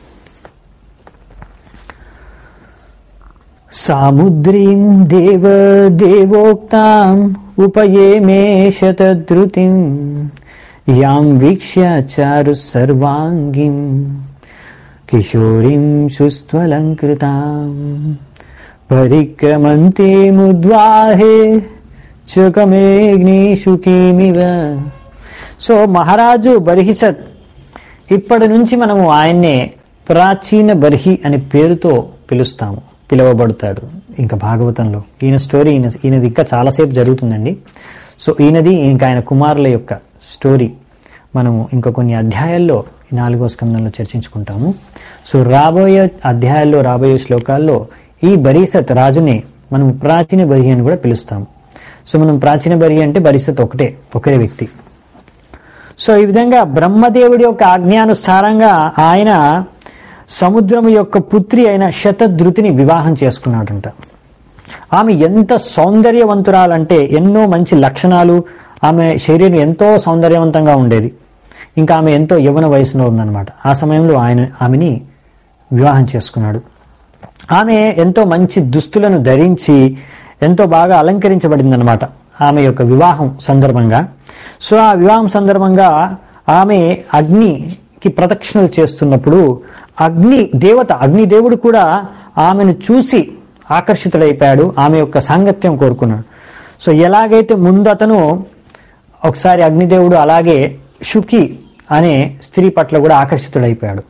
సాముద్రీం దేవ దేవోక్తాం ఉపయేమే శతధృతిం యాం వీక్ష్య చారు సర్వాంగిం కిశోరీం సుస్త్వలంకృతాం పరిక్రమంతే ముద్వాహే చకమేగ్నిషు కిమివ సో మహారాజు బర్హిసత్ ఇప్పటి నుంచి మనము ఆయన్నే ప్రాచీన బర్హి అనే పేరుతో పిలుస్తాము పిలువబడతాడు ఇంకా భాగవతంలో ఈయన స్టోరీ ఈయన ఈయనది ఇంకా చాలాసేపు జరుగుతుందండి సో ఈయనది ఇంకా ఆయన కుమారుల యొక్క స్టోరీ మనము ఇంకా కొన్ని అధ్యాయాల్లో ఈ నాలుగో స్కందంలో చర్చించుకుంటాము సో రాబోయే అధ్యాయాల్లో రాబోయే శ్లోకాల్లో ఈ బరీసత్ రాజుని మనం ప్రాచీన బరి అని కూడా పిలుస్తాము సో మనం ప్రాచీన బరి అంటే బరిసత్ ఒకటే ఒకే వ్యక్తి సో ఈ విధంగా బ్రహ్మదేవుడి యొక్క ఆజ్ఞానుసారంగా ఆయన సముద్రము యొక్క పుత్రి అయిన శతధృతిని వివాహం చేసుకున్నాడంట ఆమె ఎంత సౌందర్యవంతురాలంటే ఎన్నో మంచి లక్షణాలు ఆమె శరీరం ఎంతో సౌందర్యవంతంగా ఉండేది ఇంకా ఆమె ఎంతో యవన వయసులో ఉందన్నమాట ఆ సమయంలో ఆయన ఆమెని వివాహం చేసుకున్నాడు ఆమె ఎంతో మంచి దుస్తులను ధరించి ఎంతో బాగా అలంకరించబడిందనమాట ఆమె యొక్క వివాహం సందర్భంగా సో ఆ వివాహం సందర్భంగా ఆమె అగ్నికి ప్రదక్షిణలు చేస్తున్నప్పుడు అగ్ని దేవత అగ్ని దేవుడు కూడా ఆమెను చూసి ఆకర్షితుడైపోయాడు ఆమె యొక్క సాంగత్యం కోరుకున్నాడు సో ఎలాగైతే ముందు అతను ఒకసారి అగ్నిదేవుడు అలాగే శుకి అనే స్త్రీ పట్ల కూడా ఆకర్షితుడైపోయాడు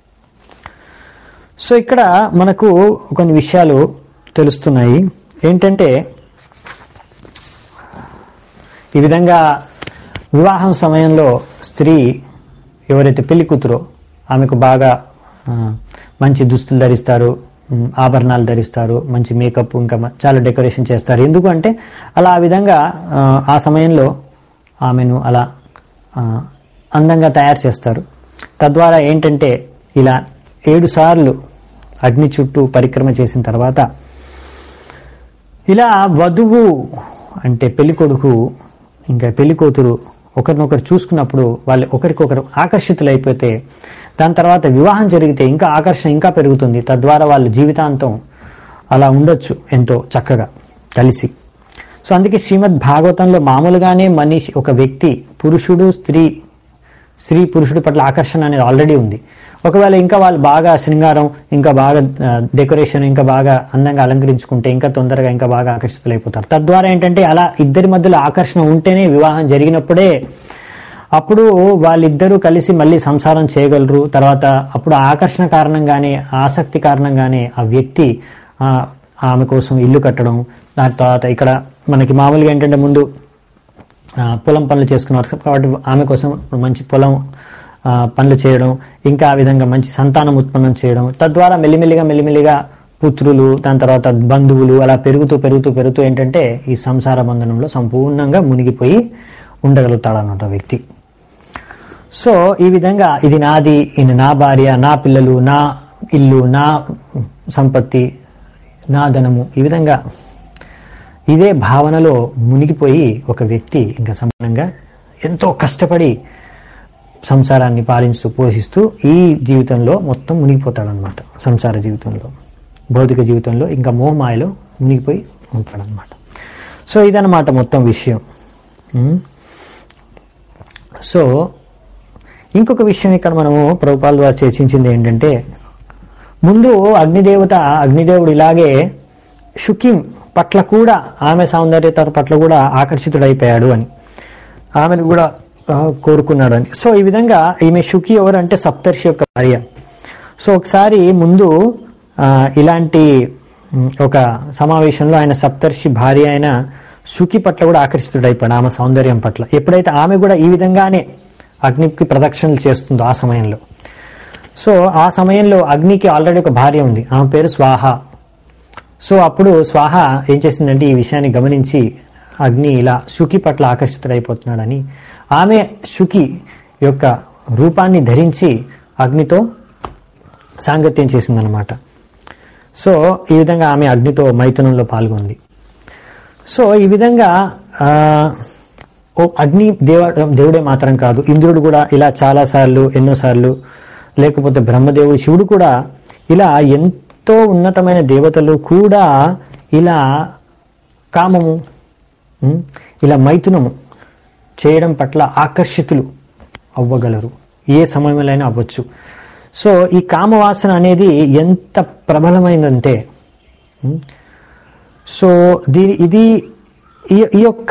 సో ఇక్కడ మనకు కొన్ని విషయాలు తెలుస్తున్నాయి ఏంటంటే ఈ విధంగా వివాహం సమయంలో స్త్రీ ఎవరైతే పెళ్లి కూతురో ఆమెకు బాగా ఆ, మంచి దుస్తులు ధరిస్తారు ఉమ్, ఆభరణాలు ధరిస్తారు మంచి మేకప్ ఇంకా మ- చాలా డెకరేషన్ చేస్తారు ఎందుకు అంటే అలా ఆ విధంగా ఆ, ఆ సమయంలో ఆమెను అలా ఆ, అందంగా తయారు చేస్తారు తద్వారా ఏంటంటే ఇలా ఏడు సార్లు అగ్ని చుట్టూ పరిక్రమ చేసిన తర్వాత ఇలా వధువు అంటే పెళ్లి కొడుకు ఇంకా పెళ్లి కూతురు ఒకరినొకరు చూసుకున్నప్పుడు వాళ్ళు ఒకరికొకరు ఆకర్షితులైపోతే దాని తర్వాత వివాహం జరిగితే ఇంకా ఆకర్షణ ఇంకా పెరుగుతుంది తద్వారా వాళ్ళు జీవితాంతం అలా ఉండొచ్చు ఎంతో చక్కగా కలిసి సో అందుకే శ్రీమద్ భాగవతంలో మామూలుగానే మనిషి ఒక వ్యక్తి పురుషుడు స్త్రీ స్త్రీ పురుషుడి పట్ల ఆకర్షణ అనేది ఆల్రెడీ ఉంది ఒకవేళ ఇంకా వాళ్ళు బాగా శృంగారం ఇంకా బాగా డెకరేషన్ ఇంకా బాగా అందంగా అలంకరించుకుంటే ఇంకా తొందరగా ఇంకా బాగా ఆకర్షితులైపోతారు తద్వారా ఏంటంటే అలా ఇద్దరి మధ్యలో ఆకర్షణ ఉంటేనే వివాహం జరిగినప్పుడే అప్పుడు వాళ్ళిద్దరూ కలిసి మళ్ళీ సంసారం చేయగలరు తర్వాత అప్పుడు ఆ ఆకర్షణ కారణంగానే ఆసక్తి కారణంగానే ఆ వ్యక్తి ఆ, ఆమె కోసం ఇల్లు కట్టడం దాని తర్వాత ఇక్కడ మనకి మామూలుగా ఏంటంటే ముందు ఆ, పొలం పనులు చేసుకున్నారు కాబట్టి ఆమె కోసం మంచి పొలం ఆ, పనులు చేయడం ఇంకా ఆ విధంగా మంచి సంతానం ఉత్పన్నం చేయడం తద్వారా మెల్లిమెల్లిగా మెల్లిమెల్లిగా పుత్రులు దాని తర్వాత బంధువులు అలా పెరుగుతూ పెరుగుతూ పెరుగుతూ ఏంటంటే ఈ సంసార బంధనంలో సంపూర్ణంగా మునిగిపోయి ఉండగలుగుతాడు అన్నమాట వ్యక్తి సో ఈ విధంగా ఇది నాది ఇది నా భార్య నా పిల్లలు నా ఇల్లు నా సంపత్తి నా ధనము ఈ విధంగా ఇదే భావనలో మునిగిపోయి ఒక వ్యక్తి ఇంకా సమానంగా ఎంతో కష్టపడి సంసారాన్ని పాలిస్తూ పోషిస్తూ ఈ జీవితంలో మొత్తం మునిగిపోతాడనమాట సంసార జీవితంలో భౌతిక జీవితంలో ఇంకా మోహమాయలో మునిగిపోయి ఉంటాడనమాట సో ఇదన్నమాట మొత్తం విషయం ఉమ్. సో ఇంకొక విషయం ఇక్కడ మనము ప్రభుపాల ద్వారా చర్చించింది ఏంటంటే ముందు అగ్నిదేవత అగ్నిదేవుడు ఇలాగే షుకిం పట్ల కూడా ఆమె సౌందర్యత పట్ల కూడా ఆకర్షితుడైపోయాడు అని ఆమెను కూడా ఆ, కోరుకున్నాడు అని సో ఈ విధంగా ఈమె షుకి ఎవరంటే సప్తర్షి యొక్క భార్య సో ఒకసారి ముందు ఆ, ఇలాంటి ఉమ్, ఒక సమావేశంలో ఆయన సప్తర్షి భార్య అయిన సుఖి పట్ల కూడా ఆకర్షితుడైపోయాడు ఆమె సౌందర్యం పట్ల ఎప్పుడైతే ఆమె కూడా ఈ విధంగానే అగ్నికి ప్రదక్షిణలు చేస్తుందో ఆ సమయంలో సో ఆ సమయంలో అగ్నికి ఆల్రెడీ ఒక భార్య ఉంది ఆమె పేరు స్వాహ సో అప్పుడు స్వాహ ఏం చేసిందంటే ఈ విషయాన్ని గమనించి అగ్ని ఇలా శుకి పట్ల ఆకర్షితుడైపోతున్నాడని ఆమె శుకి యొక్క రూపాన్ని ధరించి అగ్నితో సాంగత్యం చేసిందనమాట సో ఈ విధంగా ఆమె అగ్నితో మైథునంలో పాల్గొంది సో ఈ విధంగా ఆ, ఓ అగ్ని దేవ దేవుడే మాత్రం కాదు ఇంద్రుడు కూడా ఇలా చాలాసార్లు ఎన్నోసార్లు లేకపోతే బ్రహ్మదేవుడు శివుడు కూడా ఇలా ఎంతో ఉన్నతమైన దేవతలు కూడా ఇలా కామము ఉమ్, ఇలా మైథునము చేయడం పట్ల ఆకర్షితులు అవ్వగలరు ఏ సమయంలో అవ్వచ్చు సో ఈ కామవాసన అనేది ఎంత ప్రబలమైందంటే ఉమ్, సో దీని ఇది ఈ ఈ యొక్క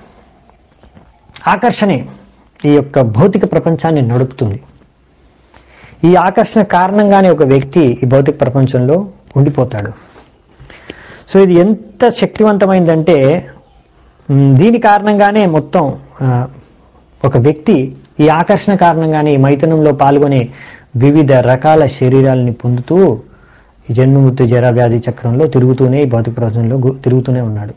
ఆకర్షణే ఈ యొక్క భౌతిక ప్రపంచాన్ని నడుపుతుంది ఈ ఆకర్షణ కారణంగానే ఒక వ్యక్తి ఈ భౌతిక ప్రపంచంలో ఉండిపోతాడు సో ఇది ఎంత శక్తివంతమైందంటే మ్, దీని కారణంగానే మొత్తం ఆ, ఒక వ్యక్తి ఈ ఆకర్షణ కారణంగానే ఈ మైథునంలో పాల్గొనే వివిధ రకాల శరీరాలని పొందుతూ ఈ జన్మమృత్యు జర వ్యాధి చక్రంలో తిరుగుతూనే ఈ భౌతిక ప్రపంచంలో గు- తిరుగుతూనే ఉన్నాడు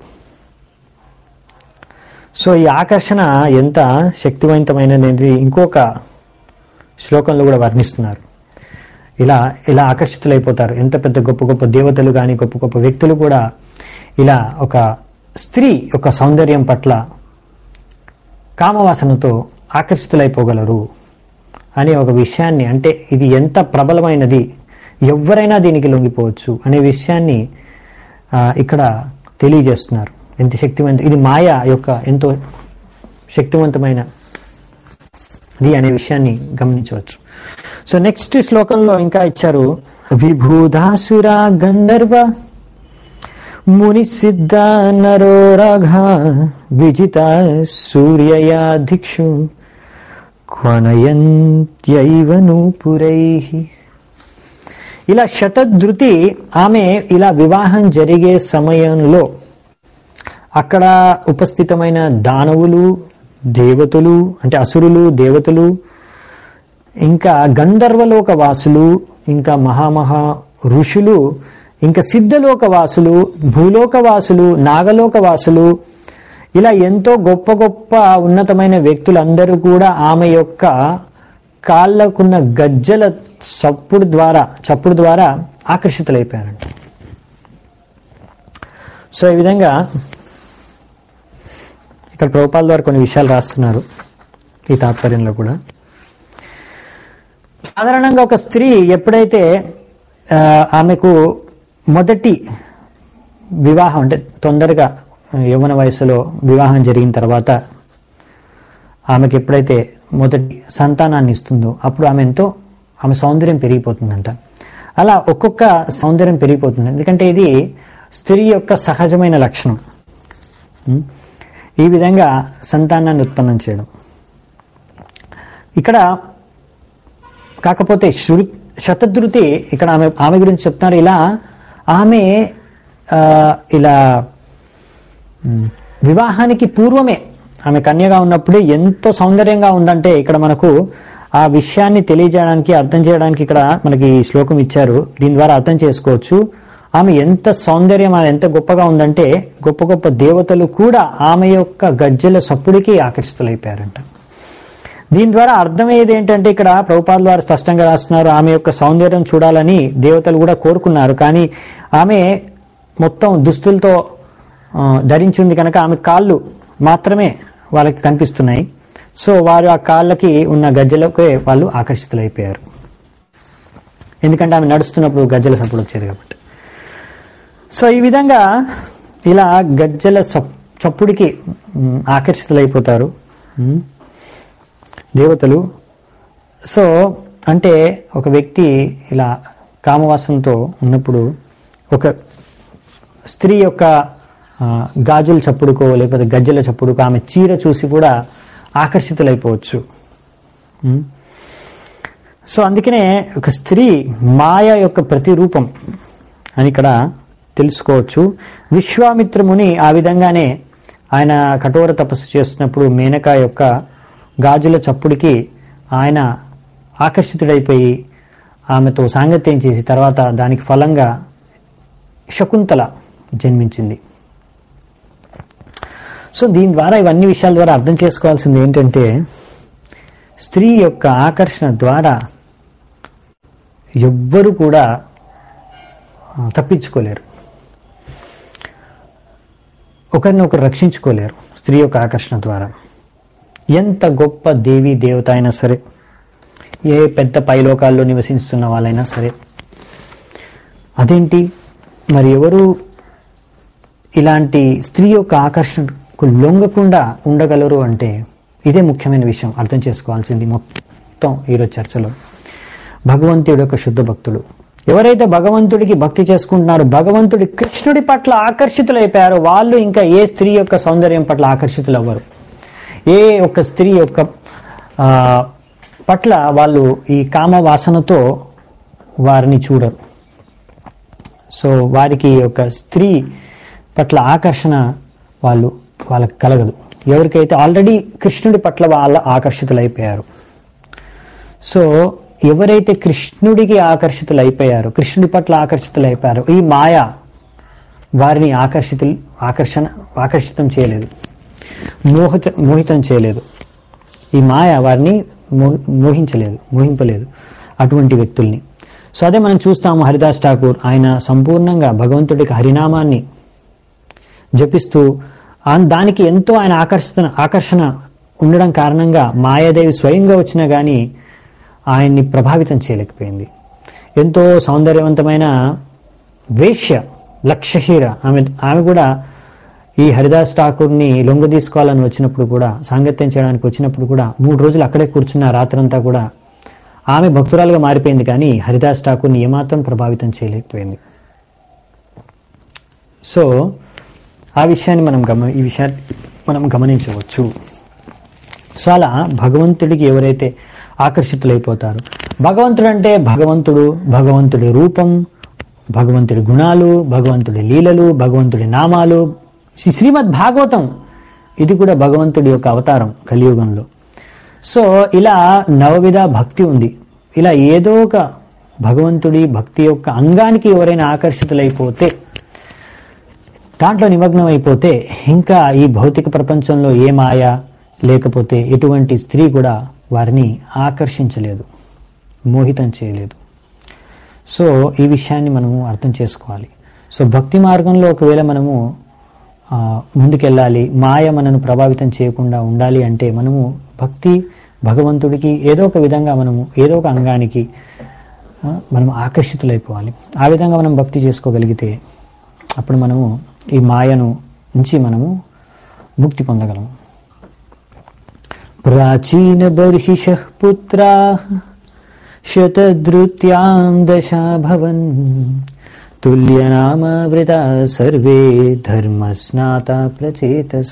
సో ఈ ఆకర్షణ ఎంత శక్తివంతమైనది ఇంకొక శ్లోకంలో కూడా వర్ణిస్తున్నారు ఇలా ఇలా ఆకర్షితులైపోతారు ఎంత పెద్ద గొప్ప గొప్ప దేవతలు కానీ గొప్ప గొప్ప వ్యక్తులు కూడా ఇలా ఒక స్త్రీ యొక్క సౌందర్యం పట్ల కామవాసనతో ఆకర్షితులైపోగలరు అనే ఒక విషయాన్ని అంటే ఇది ఎంత ప్రబలమైనది ఎవరైనా దీనికి లొంగిపోవచ్చు అనే విషయాన్ని ఆ, ఇక్కడ తెలియజేస్తున్నారు ఎంత శక్తివంత ఇది మాయ యొక్క ఎంతో శక్తివంతమైన ఇది అనే విషయాన్ని గమనించవచ్చు సో నెక్స్ట్ శ్లోకంలో ఇంకా ఇచ్చారు విభూధాసుర గంధర్వ ముని సిద్ధ నరో రాఘ విజిత సూర్యయా దిక్షు క్వనయంత్యైవ నూపురై ఇలా శతధృతి ఆమె ఇలా వివాహం జరిగే సమయంలో అక్కడ ఉపస్థితమైన దానవులు దేవతలు అంటే అసురులు దేవతలు ఇంకా గంధర్వలోక వాసులు ఇంకా మహామహా ఋషులు ఇంకా సిద్ధలోక వాసులు భూలోక వాసులు నాగలోక వాసులు ఇలా ఎంతో గొప్ప గొప్ప ఉన్నతమైన వ్యక్తులందరూ కూడా ఆమె యొక్క కాళ్ళకున్న గజ్జల చప్పుడు ద్వారా చప్పుడు ద్వారా ఆకర్షితులైపోయారంట సో ఈ విధంగా ఇక్కడ ప్రభుపాల ద్వారా కొన్ని విషయాలు రాస్తున్నారు ఈ తాత్పర్యంలో కూడా సాధారణంగా ఒక స్త్రీ ఎప్పుడైతే ఆ, ఆమెకు మొదటి వివాహం అంటే తొందరగా యవ్వన వయసులో వివాహం జరిగిన తర్వాత ఆమెకి ఎప్పుడైతే మొదటి సంతానాన్ని ఇస్తుందో అప్పుడు ఆమె ఎంతో ఆమె సౌందర్యం పెరిగిపోతుందంట అలా ఒక్కొక్క సౌందర్యం పెరిగిపోతుంది ఎందుకంటే ఇది స్త్రీ యొక్క సహజమైన లక్షణం ఉం? ఈ విధంగా సంతానాన్ని ఉత్పన్నం చేయడం ఇక్కడ కాకపోతే శృ శతధృతి ఇక్కడ ఆమె ఆమె గురించి చెప్తున్నారు ఇలా ఆమె ఆ, ఇలా మ్, వివాహానికి పూర్వమే ఆమె కన్యగా ఉన్నప్పుడే ఎంతో సౌందర్యంగా ఉందంటే ఇక్కడ మనకు ఆ విషయాన్ని తెలియజేయడానికి అర్థం చేయడానికి ఇక్కడ మనకి ఈ శ్లోకం ఇచ్చారు దీని ద్వారా అర్థం చేసుకోవచ్చు ఆమె ఎంత సౌందర్యం ఆమె ఎంత గొప్పగా ఉందంటే గొప్ప గొప్ప దేవతలు కూడా ఆమె యొక్క గజ్జల సప్పుడికి ఆకర్షితులైపోయారంట దీని ద్వారా అర్థమయ్యేది ఏంటంటే ఇక్కడ ప్రభుపాద వారు స్పష్టంగా రాస్తున్నారు ఆమె యొక్క సౌందర్యం చూడాలని దేవతలు కూడా కోరుకున్నారు కానీ ఆమె మొత్తం దుస్తులతో ఆ, ధరించి ఉంది కనుక ఆమె కాళ్ళు మాత్రమే వాళ్ళకి కనిపిస్తున్నాయి సో వారు ఆ కాళ్ళకి ఉన్న గజ్జలకే వాళ్ళు ఆకర్షితులైపోయారు ఎందుకంటే ఆమె నడుస్తున్నప్పుడు గజ్జల సప్పుడు వచ్చేది కాబట్టి సో ఈ విధంగా ఇలా గజ్జల సప్- చప్పుడికి మ్, ఆకర్షితులైపోతారు మ్. దేవతలు సో అంటే ఒక వ్యక్తి ఇలా కామవాసంతో ఉన్నప్పుడు ఒక స్త్రీ యొక్క ఆ, గాజుల చప్పుడుకో లేకపోతే గజ్జల చప్పుడుకో ఆమె చీర చూసి కూడా ఆకర్షితులైపోవచ్చు ఉం? సో అందుకనే ఒక స్త్రీ మాయ యొక్క ప్రతిరూపం అని ఇక్కడ తెలుసుకోవచ్చు విశ్వామిత్రముని ఆ విధంగానే ఆయన కఠోర తపస్సు చేస్తున్నప్పుడు మేనక యొక్క గాజుల చప్పుడికి ఆయన ఆకర్షితుడైపోయి ఆమెతో సాంగత్యం చేసి తర్వాత దానికి ఫలంగా శకుంతల జన్మించింది సో దీని ద్వారా ఇవన్నీ విషయాల ద్వారా అర్థం చేసుకోవాల్సింది ఏంటంటే స్త్రీ యొక్క ఆకర్షణ ద్వారా ఎవ్వరు కూడా ఆ, తప్పించుకోలేరు ఒకరిని ఒకరు రక్షించుకోలేరు స్త్రీ యొక్క ఆకర్షణ ద్వారా ఎంత గొప్ప దేవి దేవత అయినా సరే ఏ పెద్ద పైలోకాల్లో నివసిస్తున్న వాళ్ళైనా సరే అదేంటి మరి ఎవరు ఇలాంటి స్త్రీ యొక్క ఆకర్షణకు లొంగకుండా ఉండగలరు అంటే ఇదే ముఖ్యమైన విషయం అర్థం చేసుకోవాల్సింది మొత్తం ఈరోజు చర్చలో భగవంతుడి యొక్క శుద్ధ భక్తుడు ఎవరైతే భగవంతుడికి భక్తి చేసుకుంటున్నారో భగవంతుడి కృష్ణుడి పట్ల ఆకర్షితులైపోయారో వాళ్ళు ఇంకా ఏ స్త్రీ యొక్క సౌందర్యం పట్ల ఆకర్షితులు అవ్వరు ఏ ఒక్క స్త్రీ యొక్క ఆ, పట్ల వాళ్ళు ఈ కామ వాసనతో వారిని చూడరు సో వారికి ఒక స్త్రీ పట్ల ఆకర్షణ వాళ్ళు వాళ్ళకి కలగదు ఎవరికైతే ఆల్రెడీ కృష్ణుడి పట్ల వాళ్ళ ఆకర్షితులైపోయారు సో ఎవరైతే కృష్ణుడికి ఆకర్షితులైపోయారో కృష్ణుడి పట్ల ఆకర్షితులైపోయారో ఈ మాయ వారిని ఆకర్షితులు ఆకర్షణ ఆకర్షితం చేయలేదు మోహిత మోహితం చేయలేదు ఈ మాయ వారిని మోహ- మోహించలేదు మోహింపలేదు అటువంటి వ్యక్తుల్ని సో అదే మనం చూస్తాము హరిదాస్ ఠాకూర్ ఆయన సంపూర్ణంగా భగవంతుడికి హరినామాన్ని జపిస్తూ ఆ- దానికి ఎంతో ఆయన ఆకర్షణ ఆకర్షణ ఉండడం కారణంగా మాయాదేవి స్వయంగా వచ్చినా కానీ ఆయన్ని ప్రభావితం చేయలేకపోయింది ఎంతో సౌందర్యవంతమైన వేశ్య లక్ష్యహీర ఆమె ఆమె కూడా ఈ హరిదాస్ ఠాకూర్ని లొంగ తీసుకోవాలని వచ్చినప్పుడు కూడా సాంగత్యం చేయడానికి వచ్చినప్పుడు కూడా మూడు రోజులు అక్కడే కూర్చున్న రాత్రంతా కూడా ఆమె భక్తురాలుగా మారిపోయింది కానీ హరిదాస్ ఠాకూర్ని ఏమాత్రం ప్రభావితం చేయలేకపోయింది సో ఆ విషయాన్ని మనం గమ ఈ విషయాన్ని మనం గమనించవచ్చు సో అలా భగవంతుడికి ఎవరైతే ఆకర్షితులైపోతారు భగవంతుడు అంటే భగవంతుడు భగవంతుడి రూపం భగవంతుడి గుణాలు భగవంతుడి లీలలు భగవంతుడి నామాలు శ్రీ- శ్రీమద్ భాగవతం ఇది కూడా భగవంతుడి యొక్క అవతారం కలియుగంలో సో ఇలా నవవిధ భక్తి ఉంది ఇలా ఏదో ఒక భగవంతుడి భక్తి యొక్క అంగానికి ఎవరైనా ఆకర్షితులైపోతే దాంట్లో నిమగ్నం అయిపోతే ఇంకా ఈ భౌతిక ప్రపంచంలో ఏ మాయ లేకపోతే ఎటువంటి స్త్రీ కూడా వారిని ఆకర్షించలేదు మోహితం చేయలేదు సో ఈ విషయాన్ని మనము అర్థం చేసుకోవాలి సో భక్తి మార్గంలో ఒకవేళ మనము ఆ, ముందుకెళ్ళాలి మాయ మనను ప్రభావితం చేయకుండా ఉండాలి అంటే మనము భక్తి భగవంతుడికి ఏదో ఒక విధంగా మనము ఏదో ఒక అంగానికి ఆ, మనం ఆకర్షితులైపోవాలి ఆ విధంగా మనం భక్తి చేసుకోగలిగితే అప్పుడు మనము ఈ మాయను నుంచి మనము ముక్తి పొందగలము ప్రాచీన బర్హిష పుత్రా శతధృత్యాం దశాభవన్ తుల్యనామవృత సర్వే ధర్మస్నాత ప్రచేతస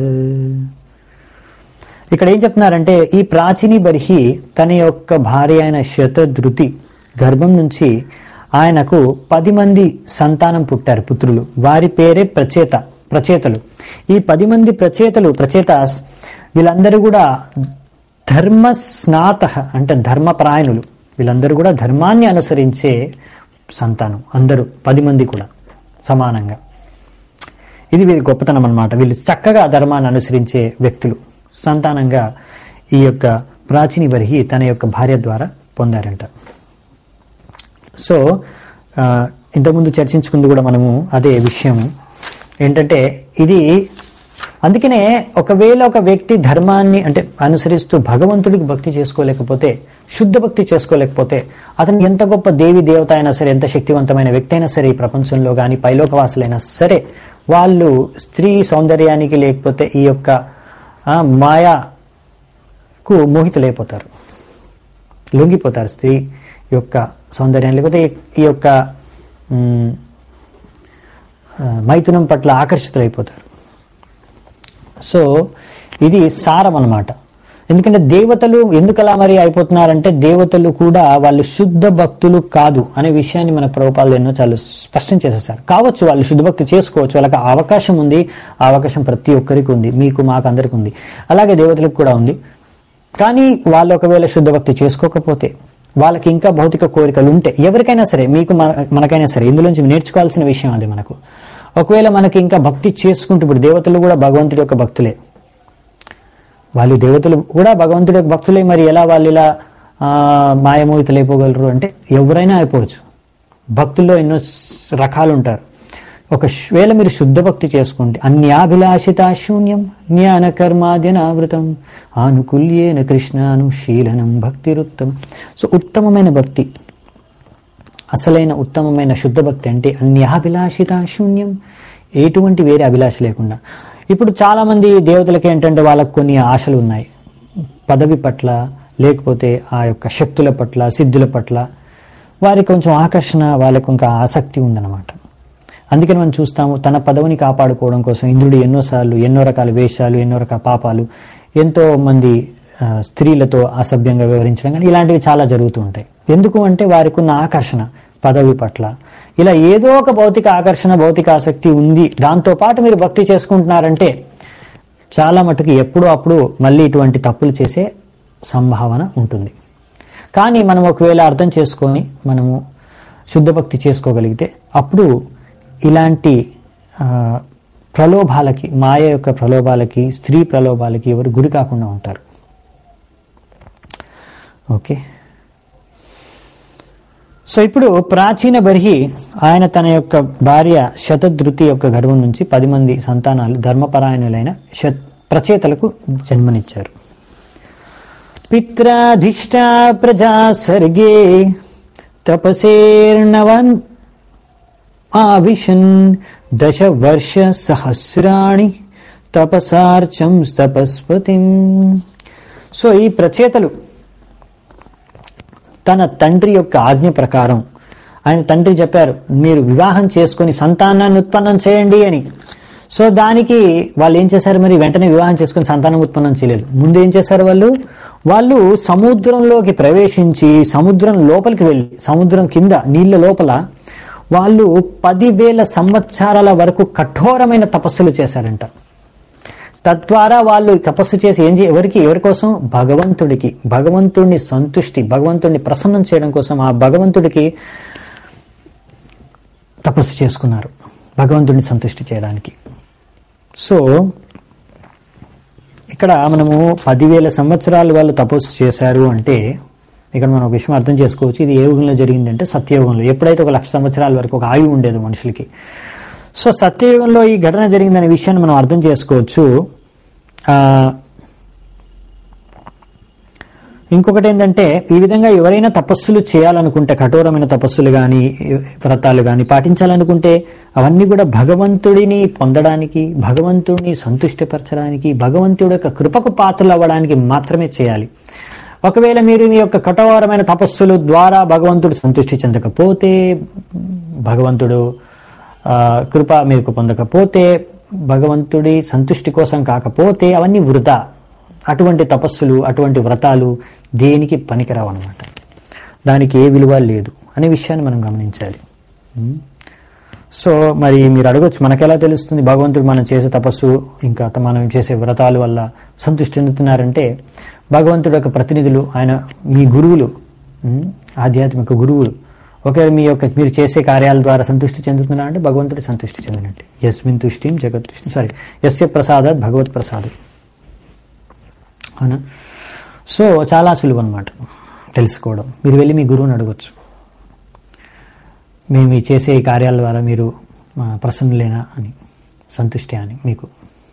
ఇక్కడ ఏం చెప్తున్నారంటే ఈ ప్రాచీని బర్హి తన యొక్క భార్య అయిన శతధృతి గర్భం నుంచి ఆయనకు పది మంది సంతానం పుట్టారు పుత్రులు వారి పేరే ప్రచేత ప్రచేతలు ఈ పది మంది ప్రచేతలు ప్రచేతాస్ వీళ్ళందరూ కూడా ధర్మ స్నాత అంటే ధర్మపరాయణులు వీళ్ళందరూ కూడా ధర్మాన్ని అనుసరించే సంతానం అందరూ పది మంది కూడా సమానంగా ఇది వీరి గొప్పతనం అన్నమాట వీళ్ళు చక్కగా ధర్మాన్ని అనుసరించే వ్యక్తులు సంతానంగా ఈ యొక్క ప్రాచీని వరిహి తన యొక్క భార్య ద్వారా పొందారంట సో ఆ, ఇంతకుముందు చర్చించుకుంది కూడా మనము అదే విషయము ఏంటంటే ఇది అందుకనే ఒకవేళ ఒక వ్యక్తి ధర్మాన్ని అంటే అనుసరిస్తూ భగవంతుడికి భక్తి చేసుకోలేకపోతే శుద్ధ భక్తి చేసుకోలేకపోతే అతను ఎంత గొప్ప దేవి దేవత అయినా సరే ఎంత శక్తివంతమైన వ్యక్తి అయినా సరే ఈ ప్రపంచంలో కానీ పైలోకవాసులైనా సరే వాళ్ళు స్త్రీ సౌందర్యానికి లేకపోతే ఈ యొక్క ఆ, మాయకు మోహితులైపోతారు లొంగిపోతారు స్త్రీ యొక్క సౌందర్యం లేకపోతే ఈ- ఈ యొక్క మ్, ఆ, మైథునం పట్ల ఆకర్షితులైపోతారు సో ఇది సారం అన్నమాట ఎందుకంటే దేవతలు ఎందుకలా మరి అయిపోతున్నారంటే దేవతలు కూడా వాళ్ళు శుద్ధ భక్తులు కాదు అనే విషయాన్ని మన ప్రభుపాలు ఎన్నో చాలా స్పష్టం చేసేసారు కావచ్చు వాళ్ళు శుద్ధ భక్తి చేసుకోవచ్చు వాళ్ళకి ఆ అవకాశం ఉంది ఆ అవకాశం ప్రతి ఒక్కరికి ఉంది మీకు మాకు అందరికి ఉంది అలాగే దేవతలకు కూడా ఉంది కానీ వాళ్ళు ఒకవేళ శుద్ధ భక్తి చేసుకోకపోతే వాళ్ళకి ఇంకా భౌతిక కోరికలు ఉంటే ఎవరికైనా సరే మీకు మన- మనకైనా సరే ఇందులోంచి నేర్చుకోవాల్సిన విషయం అది మనకు ఒకవేళ మనకి ఇంకా భక్తి చేసుకుంటూ ఇప్పుడు దేవతలు కూడా భగవంతుడి యొక్క భక్తులే వాళ్ళు దేవతలు కూడా భగవంతుడి యొక్క భక్తులే మరి ఎలా వాళ్ళు ఇలా ఆ, మాయమోహితులు అయిపోగలరు అంటే ఎవరైనా అయిపోవచ్చు భక్తుల్లో ఎన్నో స్- రకాలు ఉంటారు ఒక వేళ మీరు శుద్ధ భక్తి చేసుకుంటే అన్యాభిలాషిత శూన్యం జ్ఞాన కర్మాద్యనావృతం ఆనుకూల్యేన కృష్ణానుశీలనం భక్తిరుత్తం సో ఉత్తమమైన భక్తి అసలైన ఉత్తమమైన శుద్ధ భక్తి అంటే అన్యాభిలాషిత శూన్యం ఎటువంటి వేరే అభిలాష లేకుండా ఇప్పుడు చాలామంది దేవతలకి ఏంటంటే వాళ్ళకు కొన్ని ఆశలు ఉన్నాయి పదవి పట్ల లేకపోతే ఆ యొక్క శక్తుల పట్ల సిద్ధుల పట్ల వారికి కొంచెం ఆకర్షణ వాళ్ళకు ఇంకా ఆసక్తి ఉందన్నమాట అందుకని మనం చూస్తాము తన పదవిని కాపాడుకోవడం కోసం ఇంద్రుడు ఎన్నోసార్లు ఎన్నో రకాల వేషాలు ఎన్నో రకాల పాపాలు ఎంతో మంది ఆ, స్త్రీలతో అసభ్యంగా వ్యవహరించడం కానీ ఇలాంటివి చాలా జరుగుతూ ఉంటాయి ఎందుకు అంటే వారికి ఉన్న ఆకర్షణ పదవి పట్ల ఇలా ఏదో ఒక భౌతిక ఆకర్షణ భౌతిక ఆసక్తి ఉంది దాంతో పాటు మీరు భక్తి చేసుకుంటున్నారంటే చాలా మటుకు ఎప్పుడో అప్పుడు మళ్ళీ ఇటువంటి తప్పులు చేసే సంభావన ఉంటుంది కానీ మనం ఒకవేళ అర్థం చేసుకొని మనము శుద్ధ భక్తి చేసుకోగలిగితే అప్పుడు ఇలాంటి ఆ, ప్రలోభాలకి మాయ యొక్క ప్రలోభాలకి స్త్రీ ప్రలోభాలకి ఎవరు గురి కాకుండా ఉంటారు ఓకే సో ఇప్పుడు ప్రాచీన బర్హి ఆయన తన యొక్క భార్య శతధృతి యొక్క గర్భం నుంచి పది మంది సంతానాలు ధర్మపరాయణులైన శత్ ప్రచేతలకు జన్మనిచ్చారు పిత్రాధిష్టా ప్రజా సర్గే తపసేర్ణవన్ ఆవిశన్ దశ వర్ష సహస్రాణి తపసార్చం తపస్పతిం సో ఈ ప్రచేతలు తన తండ్రి యొక్క ఆజ్ఞ ప్రకారం ఆయన తండ్రి చెప్పారు మీరు వివాహం చేసుకొని సంతానాన్ని ఉత్పన్నం చేయండి అని సో దానికి వాళ్ళు ఏం చేశారు మరి వెంటనే వివాహం చేసుకొని సంతానం ఉత్పన్నం చేయలేదు ముందు ఏం చేశారు వాళ్ళు వాళ్ళు సముద్రంలోకి ప్రవేశించి సముద్రం లోపలికి వెళ్ళి సముద్రం కింద నీళ్ళ లోపల వాళ్ళు పదివేల సంవత్సరాల వరకు కఠోరమైన తపస్సులు చేశారంట తద్వారా వాళ్ళు తపస్సు చేసి ఏం చే ఎవరికి ఎవరి కోసం భగవంతుడికి భగవంతుడిని సంతుష్టి భగవంతుడిని ప్రసన్నం చేయడం కోసం ఆ భగవంతుడికి తపస్సు చేసుకున్నారు భగవంతుడిని సంతుష్టి చేయడానికి సో ఇక్కడ మనము పదివేల సంవత్సరాలు వాళ్ళు తపస్సు చేశారు అంటే ఇక్కడ మనం ఒక విషయం అర్థం చేసుకోవచ్చు ఇది ఏ యుగంలో జరిగిందంటే సత్యయుగంలో ఎప్పుడైతే ఒక లక్ష సంవత్సరాల వరకు ఒక ఆయువు ఉండేది మనుషులకి సో సత్యయుగంలో ఈ ఘటన జరిగిందనే విషయాన్ని మనం అర్థం చేసుకోవచ్చు ఆ, ఇంకొకటి ఏంటంటే ఈ విధంగా ఎవరైనా తపస్సులు చేయాలనుకుంటే కఠోరమైన తపస్సులు కానీ వ్రతాలు కానీ పాటించాలనుకుంటే అవన్నీ కూడా భగవంతుడిని పొందడానికి భగవంతుడిని సంతుష్టిపరచడానికి భగవంతుడి యొక్క కృపకు పాత్రలు అవ్వడానికి మాత్రమే చేయాలి ఒకవేళ మీరు మీ యొక్క కఠోరమైన తపస్సుల ద్వారా భగవంతుడు సంతృష్టి చెందకపోతే భగవంతుడు ఆ, కృప మీకు పొందకపోతే భగవంతుడి సంతుష్టి కోసం కాకపోతే అవన్నీ వృధా అటువంటి తపస్సులు అటువంటి వ్రతాలు దేనికి పనికిరావు అనమాట దానికి ఏ విలువ లేదు అనే విషయాన్ని మనం గమనించాలి ఉం? సో మరి మీరు అడగొచ్చు మనకెలా తెలుస్తుంది భగవంతుడు మనం చేసే తపస్సు ఇంకా మనం చేసే వ్రతాల వల్ల సంతృష్టి చెందుతున్నారంటే భగవంతుడు యొక్క ప్రతినిధులు ఆయన మీ గురువులు ఉం? ఆధ్యాత్మిక గురువులు ఒకవేళ మీ యొక్క మీరు చేసే కార్యాల ద్వారా సంతృష్టి చెందుతున్నా అంటే భగవంతుడి సంతృష్టి చెందినట్టు యస్మిన్ తుష్టిం జగత్ తుష్టిం సారీ యస్య ప్రసాదాత్ భగవత్ ప్రసాద్ అవునా సో చాలా సులువు అనమాట తెలుసుకోవడం మీరు వెళ్ళి మీ గురువుని అడగొచ్చు మేము ఈ చేసే ఈ కార్యాల ద్వారా మీరు ఆ, ప్రసన్నులేనా అని సంతుష్టి అని మీకు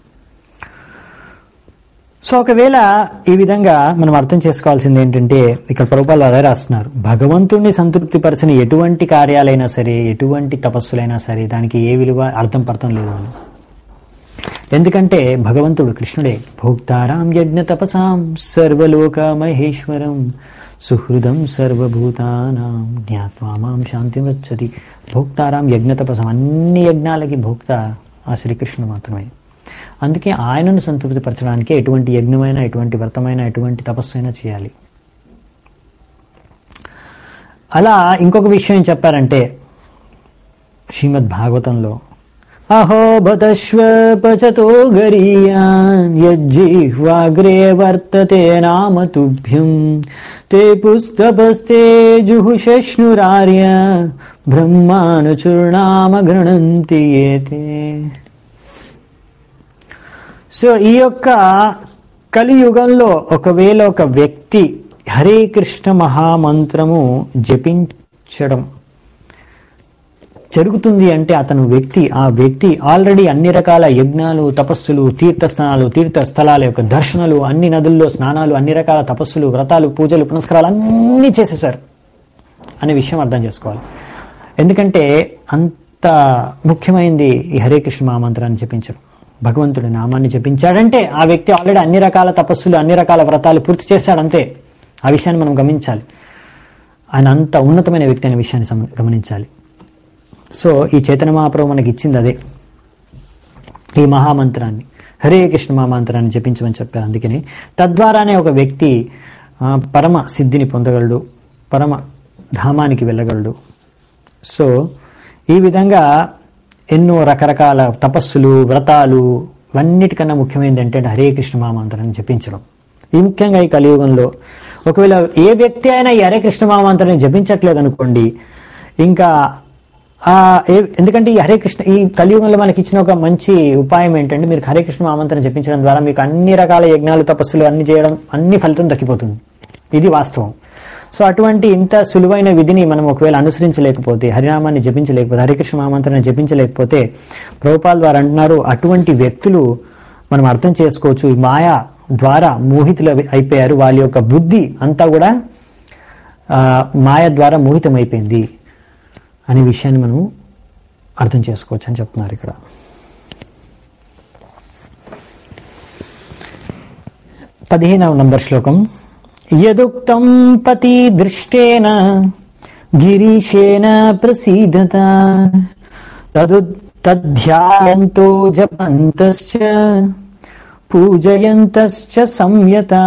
సో ఒకవేళ ఈ విధంగా మనం అర్థం చేసుకోవాల్సింది ఏంటంటే ఇక్కడ ప్రభుపాలు అదే రాస్తున్నారు భగవంతుణ్ణి సంతృప్తిపరచని ఎటువంటి కార్యాలైనా సరే ఎటువంటి తపస్సులైనా సరే దానికి ఏ విలువ అర్థం పర్థం లేదు అని ఎందుకంటే భగవంతుడు కృష్ణుడే భోక్తారాం యజ్ఞ తపసాం సర్వలోక మహేశ్వరం సుహృదం సర్వభూతానాం జ్ఞాత్వా మాం శాంతి వచ్చది భోక్తారాం యజ్ఞ తపసం అన్ని యజ్ఞాలకి భోక్త ఆ శ్రీకృష్ణుడు మాత్రమే అందుకే ఆయనను సంతృప్తిపరచడానికి ఎటువంటి యజ్ఞమైన ఎటువంటి వ్రతమైన ఎటువంటి తపస్సు అయినా చేయాలి అలా ఇంకొక విషయం ఏం చెప్పారంటే శ్రీమద్ భాగవతంలో అహో బతశ్వ పచతో గరీయాన్ యజ్జిహ్వాగ్రే వర్తతే నామ తుభ్యం తే పుస్తపస్తే జుహుషష్ణురార్య బ్రహ్మానుచుర్నామ గృణంతి ఏతే సో ఈ యొక్క కలియుగంలో ఒకవేళ ఒక వ్యక్తి హరే కృష్ణ మహామంత్రము జపించడం జరుగుతుంది అంటే అతను వ్యక్తి ఆ వ్యక్తి ఆల్రెడీ అన్ని రకాల యజ్ఞాలు తపస్సులు తీర్థస్థానాలు తీర్థ స్థలాల యొక్క దర్శనాలు అన్ని నదుల్లో స్నానాలు అన్ని రకాల తపస్సులు వ్రతాలు పూజలు పునస్కారాలు అన్నీ చేసేశారు అనే విషయం అర్థం చేసుకోవాలి ఎందుకంటే అంత ముఖ్యమైనది ఈ హరే కృష్ణ మహామంత్రాన్ని జపించడం భగవంతుడి నామాన్ని జపించాడంటే ఆ వ్యక్తి ఆల్రెడీ అన్ని రకాల తపస్సులు అన్ని రకాల వ్రతాలు పూర్తి చేశాడంతే ఆ విషయాన్ని మనం గమనించాలి ఆయన అంత ఉన్నతమైన వ్యక్తి అనే విషయాన్ని సమ- గమనించాలి సో ఈ చైతన్య మహాప్రభు మనకి ఇచ్చింది అదే ఈ మహామంత్రాన్ని హరే కృష్ణ మహామంత్రాన్ని జపించమని చెప్పారు అందుకని తద్వారానే ఒక వ్యక్తి ఆ, పరమ సిద్ధిని పొందగలడు పరమ ధామానికి వెళ్ళగలడు సో ఈ విధంగా ఎన్నో రకరకాల తపస్సులు వ్రతాలు ఇవన్నిటికన్నా ముఖ్యమైనది ఏంటంటే హరే కృష్ణ మహామంత్రాన్ని జపించడం ఈ ముఖ్యంగా ఈ కలియుగంలో ఒకవేళ ఏ వ్యక్తి అయినా ఈ హరే కృష్ణ మహామంత్రాన్ని జపించట్లేదు అనుకోండి ఇంకా ఆ ఏ- ఎందుకంటే ఈ హరే కృష్ణ ఈ కలియుగంలో మనకి ఇచ్చిన ఒక మంచి ఉపాయం ఏంటంటే మీరు హరే కృష్ణ మహామంత్రం జపించడం ద్వారా మీకు అన్ని రకాల యజ్ఞాలు తపస్సులు అన్ని చేయడం అన్ని ఫలితం దక్కిపోతుంది ఇది వాస్తవం సో అటువంటి ఇంత సులువైన విధిని మనం ఒకవేళ అనుసరించలేకపోతే హరినామాన్ని జపించలేకపోతే హరికృష్ణ మహామంత్రాన్ని జపించలేకపోతే ప్రభుపాల్ ద్వారా అంటున్నారు అటువంటి వ్యక్తులు మనం అర్థం చేసుకోవచ్చు ఈ మాయా ద్వారా మోహితులు అయిపోయారు వాళ్ళ యొక్క బుద్ధి అంతా కూడా ఆ, మాయ ద్వారా మోహితమైపోయింది అనే విషయాన్ని మనం అర్థం చేసుకోవచ్చు అని చెప్తున్నారు ఇక్కడ పదిహేనవ నంబర్ శ్లోకం యదుక్తం పతి దృష్టేన గిరీశేన ప్రసీదత తదు తధ్యాయంతో జపంతశ్చ పూజయంతశ్చ సంయతా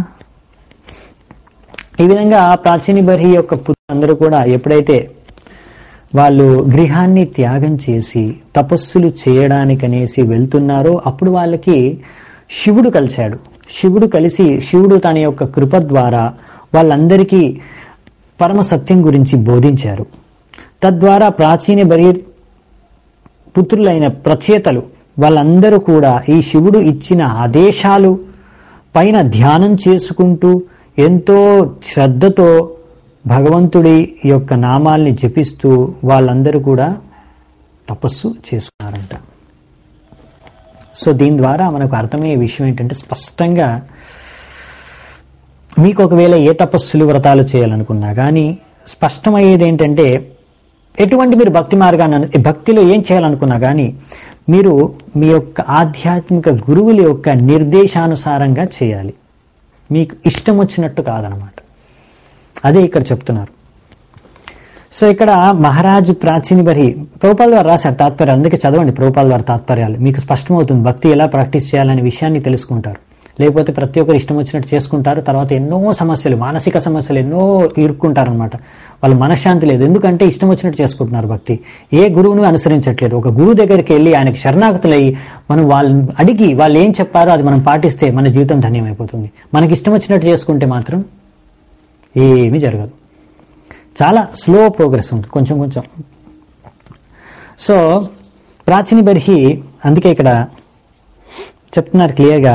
ఈ విధంగా ప్రాచీని బర్హి యొక్క పుత్రులందరూ కూడా ఎప్పుడైతే వాళ్ళు గృహాన్ని త్యాగం చేసి తపస్సులు చేయడానికనేసి వెళ్తున్నారో అప్పుడు వాళ్ళకి శివుడు కలిశాడు శివుడు కలిసి శివుడు తన యొక్క కృప ద్వారా వాళ్ళందరికీ పరమ సత్యం గురించి బోధించారు తద్వారా ప్రాచీన బరి పుత్రులైన ప్రచేతలు వాళ్ళందరూ కూడా ఈ శివుడు ఇచ్చిన ఆదేశాలు పైన ధ్యానం చేసుకుంటూ ఎంతో శ్రద్ధతో భగవంతుడి యొక్క నామాల్ని జపిస్తూ వాళ్ళందరూ కూడా తపస్సు చేసుకున్నారంట సో దీని ద్వారా మనకు అర్థమయ్యే విషయం ఏంటంటే స్పష్టంగా మీకు ఒకవేళ ఏ తపస్సులు వ్రతాలు చేయాలనుకున్నా కానీ స్పష్టమయ్యేది ఏంటంటే ఎటువంటి మీరు భక్తి మార్గాన్ని భక్తిలో ఏం చేయాలనుకున్నా కానీ మీరు మీ యొక్క ఆధ్యాత్మిక గురువుల యొక్క నిర్దేశానుసారంగా చేయాలి మీకు ఇష్టం వచ్చినట్టు కాదనమాట అదే ఇక్కడ చెప్తున్నారు సో ఇక్కడ మహారాజ్ ప్రాచీని బరి ప్రభుపాల్ వారు రాశారు తాత్పర్యాలు అందుకే చదవండి ప్రభుపాల్ వారి తాత్పర్యాలు మీకు స్పష్టమవుతుంది భక్తి ఎలా ప్రాక్టీస్ చేయాలనే విషయాన్ని తెలుసుకుంటారు లేకపోతే ప్రతి ఒక్కరు ఇష్టం వచ్చినట్టు చేసుకుంటారు తర్వాత ఎన్నో సమస్యలు మానసిక సమస్యలు ఎన్నో ఇరుక్కుంటారు అనమాట వాళ్ళు మనశ్శాంతి లేదు ఎందుకంటే ఇష్టం వచ్చినట్టు చేసుకుంటున్నారు భక్తి ఏ గురువును అనుసరించట్లేదు ఒక గురువు దగ్గరికి వెళ్ళి ఆయనకి శరణాగతులయ్యి మనం వాళ్ళని అడిగి వాళ్ళు ఏం చెప్పారో అది మనం పాటిస్తే మన జీవితం ధన్యమైపోతుంది మనకి ఇష్టం వచ్చినట్టు చేసుకుంటే మాత్రం ఏమీ జరగదు చాలా స్లో ప్రోగ్రెస్ ఉంటుంది కొంచెం కొంచెం సో ప్రాచీన బర్హి అందుకే ఇక్కడ చెప్తున్నారు క్లియర్గా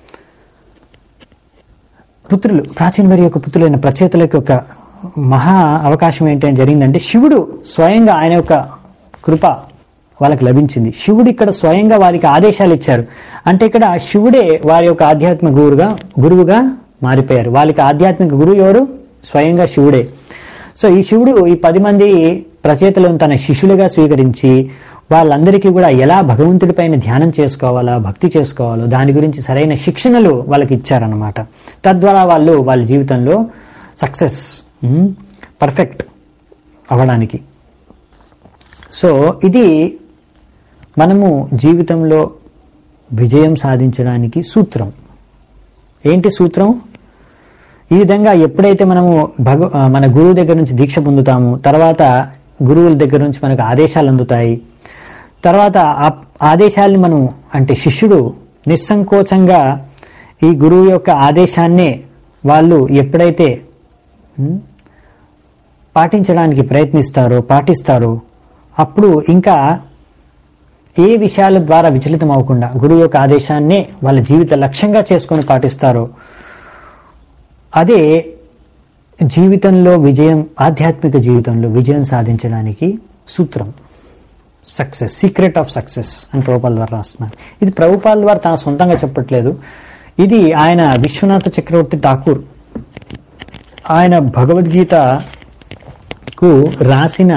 పుత్రులు ప్రాచీన బరి యొక్క పుత్రులైన ప్రచేతులకు ఒక మహా అవకాశం ఏంటంటే జరిగిందంటే శివుడు స్వయంగా ఆయన యొక్క కృప వాళ్ళకి లభించింది శివుడు ఇక్కడ స్వయంగా వారికి ఆదేశాలు ఇచ్చారు అంటే ఇక్కడ శివుడే వారి యొక్క ఆధ్యాత్మిక గురువుగా గురువుగా మారిపోయారు వాళ్ళకి ఆధ్యాత్మిక గురువు ఎవరు స్వయంగా శివుడే సో ఈ శివుడు ఈ పది మంది ప్రచేతలను తన శిష్యులుగా స్వీకరించి వాళ్ళందరికీ కూడా ఎలా భగవంతుడి పైన ధ్యానం చేసుకోవాలా భక్తి చేసుకోవాలో దాని గురించి సరైన శిక్షణలు వాళ్ళకి ఇచ్చారనమాట తద్వారా వాళ్ళు వాళ్ళ జీవితంలో సక్సెస్ పర్ఫెక్ట్ అవ్వడానికి సో ఇది మనము జీవితంలో విజయం సాధించడానికి సూత్రం ఏంటి సూత్రం ఈ విధంగా ఎప్పుడైతే మనము భగ మన గురువు దగ్గర నుంచి దీక్ష పొందుతాము తర్వాత గురువుల దగ్గర నుంచి మనకు ఆదేశాలు అందుతాయి తర్వాత ఆ ఆదేశాల్ని మనం అంటే శిష్యుడు నిస్సంకోచంగా ఈ గురువు యొక్క ఆదేశాన్నే వాళ్ళు ఎప్పుడైతే ఉమ్, పాటించడానికి ప్రయత్నిస్తారో పాటిస్తారో అప్పుడు ఇంకా ఏ విషయాల ద్వారా విచలితం అవ్వకుండా గురువు యొక్క ఆదేశాన్నే వాళ్ళ జీవిత లక్ష్యంగా చేసుకొని పాటిస్తారో అదే జీవితంలో విజయం ఆధ్యాత్మిక జీవితంలో విజయం సాధించడానికి సూత్రం సక్సెస్ సీక్రెట్ ఆఫ్ సక్సెస్ అని ప్రభుపాల్ ద్వారా రాస్తున్నారు ఇది ప్రభుపాల్ ద్వారా తన సొంతంగా చెప్పట్లేదు ఇది ఆయన విశ్వనాథ చక్రవర్తి ఠాకూర్ ఆయన భగవద్గీతకు రాసిన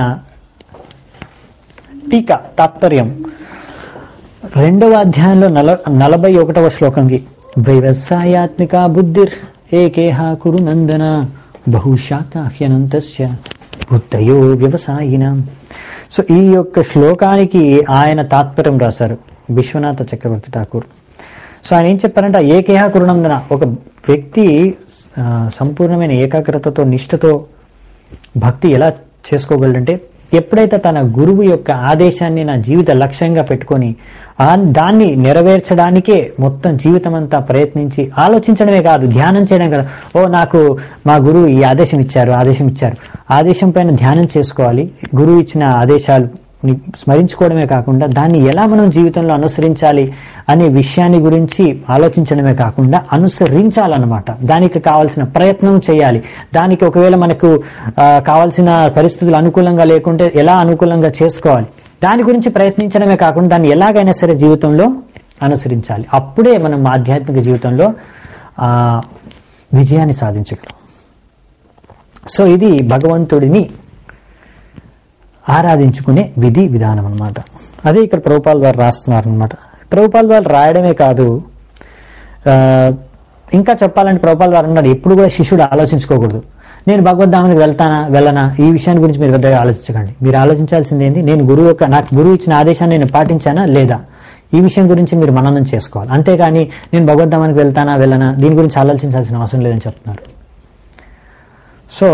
టీకా తాత్పర్యం రెండవ అధ్యాయంలో నల నలభై ఒకటవ శ్లోకంకి వ్యవసాయాత్మిక బుద్ధిర్ ఏకేహ కురు నందన బహుశాఖాహ్యనంతస్య బుద్ధయో వ్యవసాయిన సో ఈ యొక్క శ్లోకానికి ఆయన తాత్పర్యం రాశారు విశ్వనాథ చక్రవర్తి ఠాకూర్ సో ఆయన ఏం చెప్పారంటే ఆ ఏకేహ కురునందన ఒక వ్యక్తి ఆ, సంపూర్ణమైన ఏకాగ్రతతో నిష్ఠతో భక్తి ఎలా చేసుకోగలడంటే ఎప్పుడైతే తన గురువు యొక్క ఆదేశాన్ని నా జీవిత లక్ష్యంగా పెట్టుకొని ఆ దాన్ని నెరవేర్చడానికే మొత్తం జీవితం అంతా ప్రయత్నించి ఆలోచించడమే కాదు ధ్యానం చేయడం కదా ఓ నాకు మా గురువు ఈ ఆదేశం ఇచ్చారు ఆదేశం ఇచ్చారు ఆదేశం పైన ధ్యానం చేసుకోవాలి గురువు ఇచ్చిన ఆదేశాలు ని స్మరించుకోవడమే కాకుండా దాన్ని ఎలా మనం జీవితంలో అనుసరించాలి అనే విషయాన్ని గురించి ఆలోచించడమే కాకుండా అనుసరించాలన్నమాట దానికి కావాల్సిన ప్రయత్నం చేయాలి దానికి ఒకవేళ మనకు ఆ, కావాల్సిన పరిస్థితులు అనుకూలంగా లేకుంటే ఎలా అనుకూలంగా చేసుకోవాలి దాని గురించి ప్రయత్నించడమే కాకుండా దాన్ని ఎలాగైనా సరే జీవితంలో అనుసరించాలి అప్పుడే మనం ఆధ్యాత్మిక జీవితంలో ఆ, విజయాన్ని సాధించగలం సో ఇది భగవంతుడిని ఆరాధించుకునే విధి విధానం అన్నమాట అదే ఇక్కడ ప్రభుపాల్ ద్వారా రాస్తున్నారు అనమాట ప్రభుపాల్ ద్వారా రాయడమే కాదు ఆ, ఇంకా చెప్పాలంటే ప్రభుపాల్ ద్వారా అన్నాడు ఎప్పుడు కూడా శిష్యుడు ఆలోచించుకోకూడదు నేను భగవద్ధామానికి వెళ్తానా వెళ్ళనా ఈ విషయాన్ని గురించి మీరు పెద్దగా ఆలోచించకండి మీరు ఆలోచించాల్సింది ఏంటి నేను గురువు యొక్క నాకు గురువు ఇచ్చిన ఆదేశాన్ని నేను పాటించానా లేదా ఈ విషయం గురించి మీరు మననం చేసుకోవాలి అంతేగాని నేను భగవద్ధామానికి వెళ్తానా వెళ్ళనా దీని గురించి ఆలోచించాల్సిన అవసరం లేదని చెప్తున్నారు సో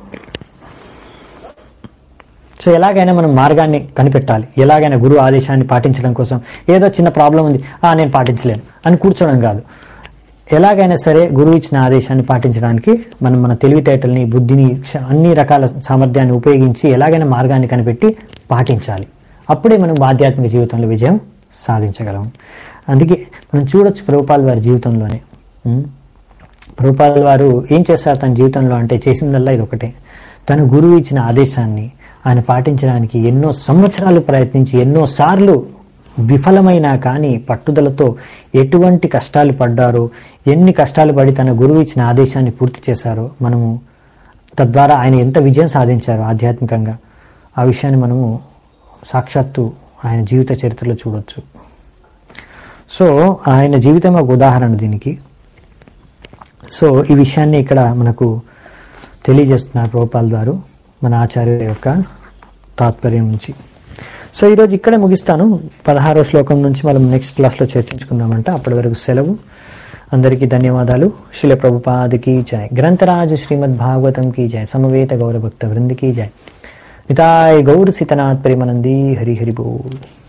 సో ఎలాగైనా మనం మార్గాన్ని కనిపెట్టాలి ఎలాగైనా గురువు ఆదేశాన్ని పాటించడం కోసం ఏదో చిన్న ప్రాబ్లం ఉంది ఆ నేను పాటించలేను అని కూర్చోవడం కాదు ఎలాగైనా సరే గురువు ఇచ్చిన ఆదేశాన్ని పాటించడానికి మనం మన తెలివితేటల్ని బుద్ధిని క్ష- అన్ని రకాల సామర్థ్యాన్ని ఉపయోగించి ఎలాగైనా మార్గాన్ని కనిపెట్టి పాటించాలి అప్పుడే మనం ఆధ్యాత్మిక జీవితంలో విజయం సాధించగలం అందుకే మనం చూడొచ్చు ప్రభుపాల్ వారి జీవితంలోనే ఉం? ప్రభుపాల్ వారు ఏం చేస్తారు తన జీవితంలో అంటే చేసిందల్లా ఇది ఒకటే తన గురువు ఇచ్చిన ఆదేశాన్ని ఆయన పాటించడానికి ఎన్నో సంవత్సరాలు ప్రయత్నించి ఎన్నో సార్లు విఫలమైనా కానీ పట్టుదలతో ఎటువంటి కష్టాలు పడ్డారో ఎన్ని కష్టాలు పడి తన గురువు ఇచ్చిన ఆదేశాన్ని పూర్తి చేశారో మనము తద్వారా ఆయన ఎంత విజయం సాధించారో ఆధ్యాత్మికంగా ఆ విషయాన్ని మనము సాక్షాత్తు ఆయన జీవిత చరిత్రలో చూడొచ్చు సో ఆయన జీవితం ఒక ఉదాహరణ దీనికి సో ఈ విషయాన్ని ఇక్కడ మనకు తెలియజేస్తున్నారు రూపాల్ గారు మన ఆచార్యుల యొక్క తాత్పర్యం నుంచి సో ఈరోజు ఇక్కడే ముగిస్తాను పదహారో శ్లోకం నుంచి మనం నెక్స్ట్ క్లాస్లో చర్చించుకుందామంట అప్పటి వరకు సెలవు అందరికీ ధన్యవాదాలు శిల ప్రభుపాదికి జయ గ్రంథరాజు శ్రీమద్ భాగవతం की जय समवेत गौर भक्त वृंद की जय निताय गौर सीतनाथ प्रेमानंदी हरि हरि बोल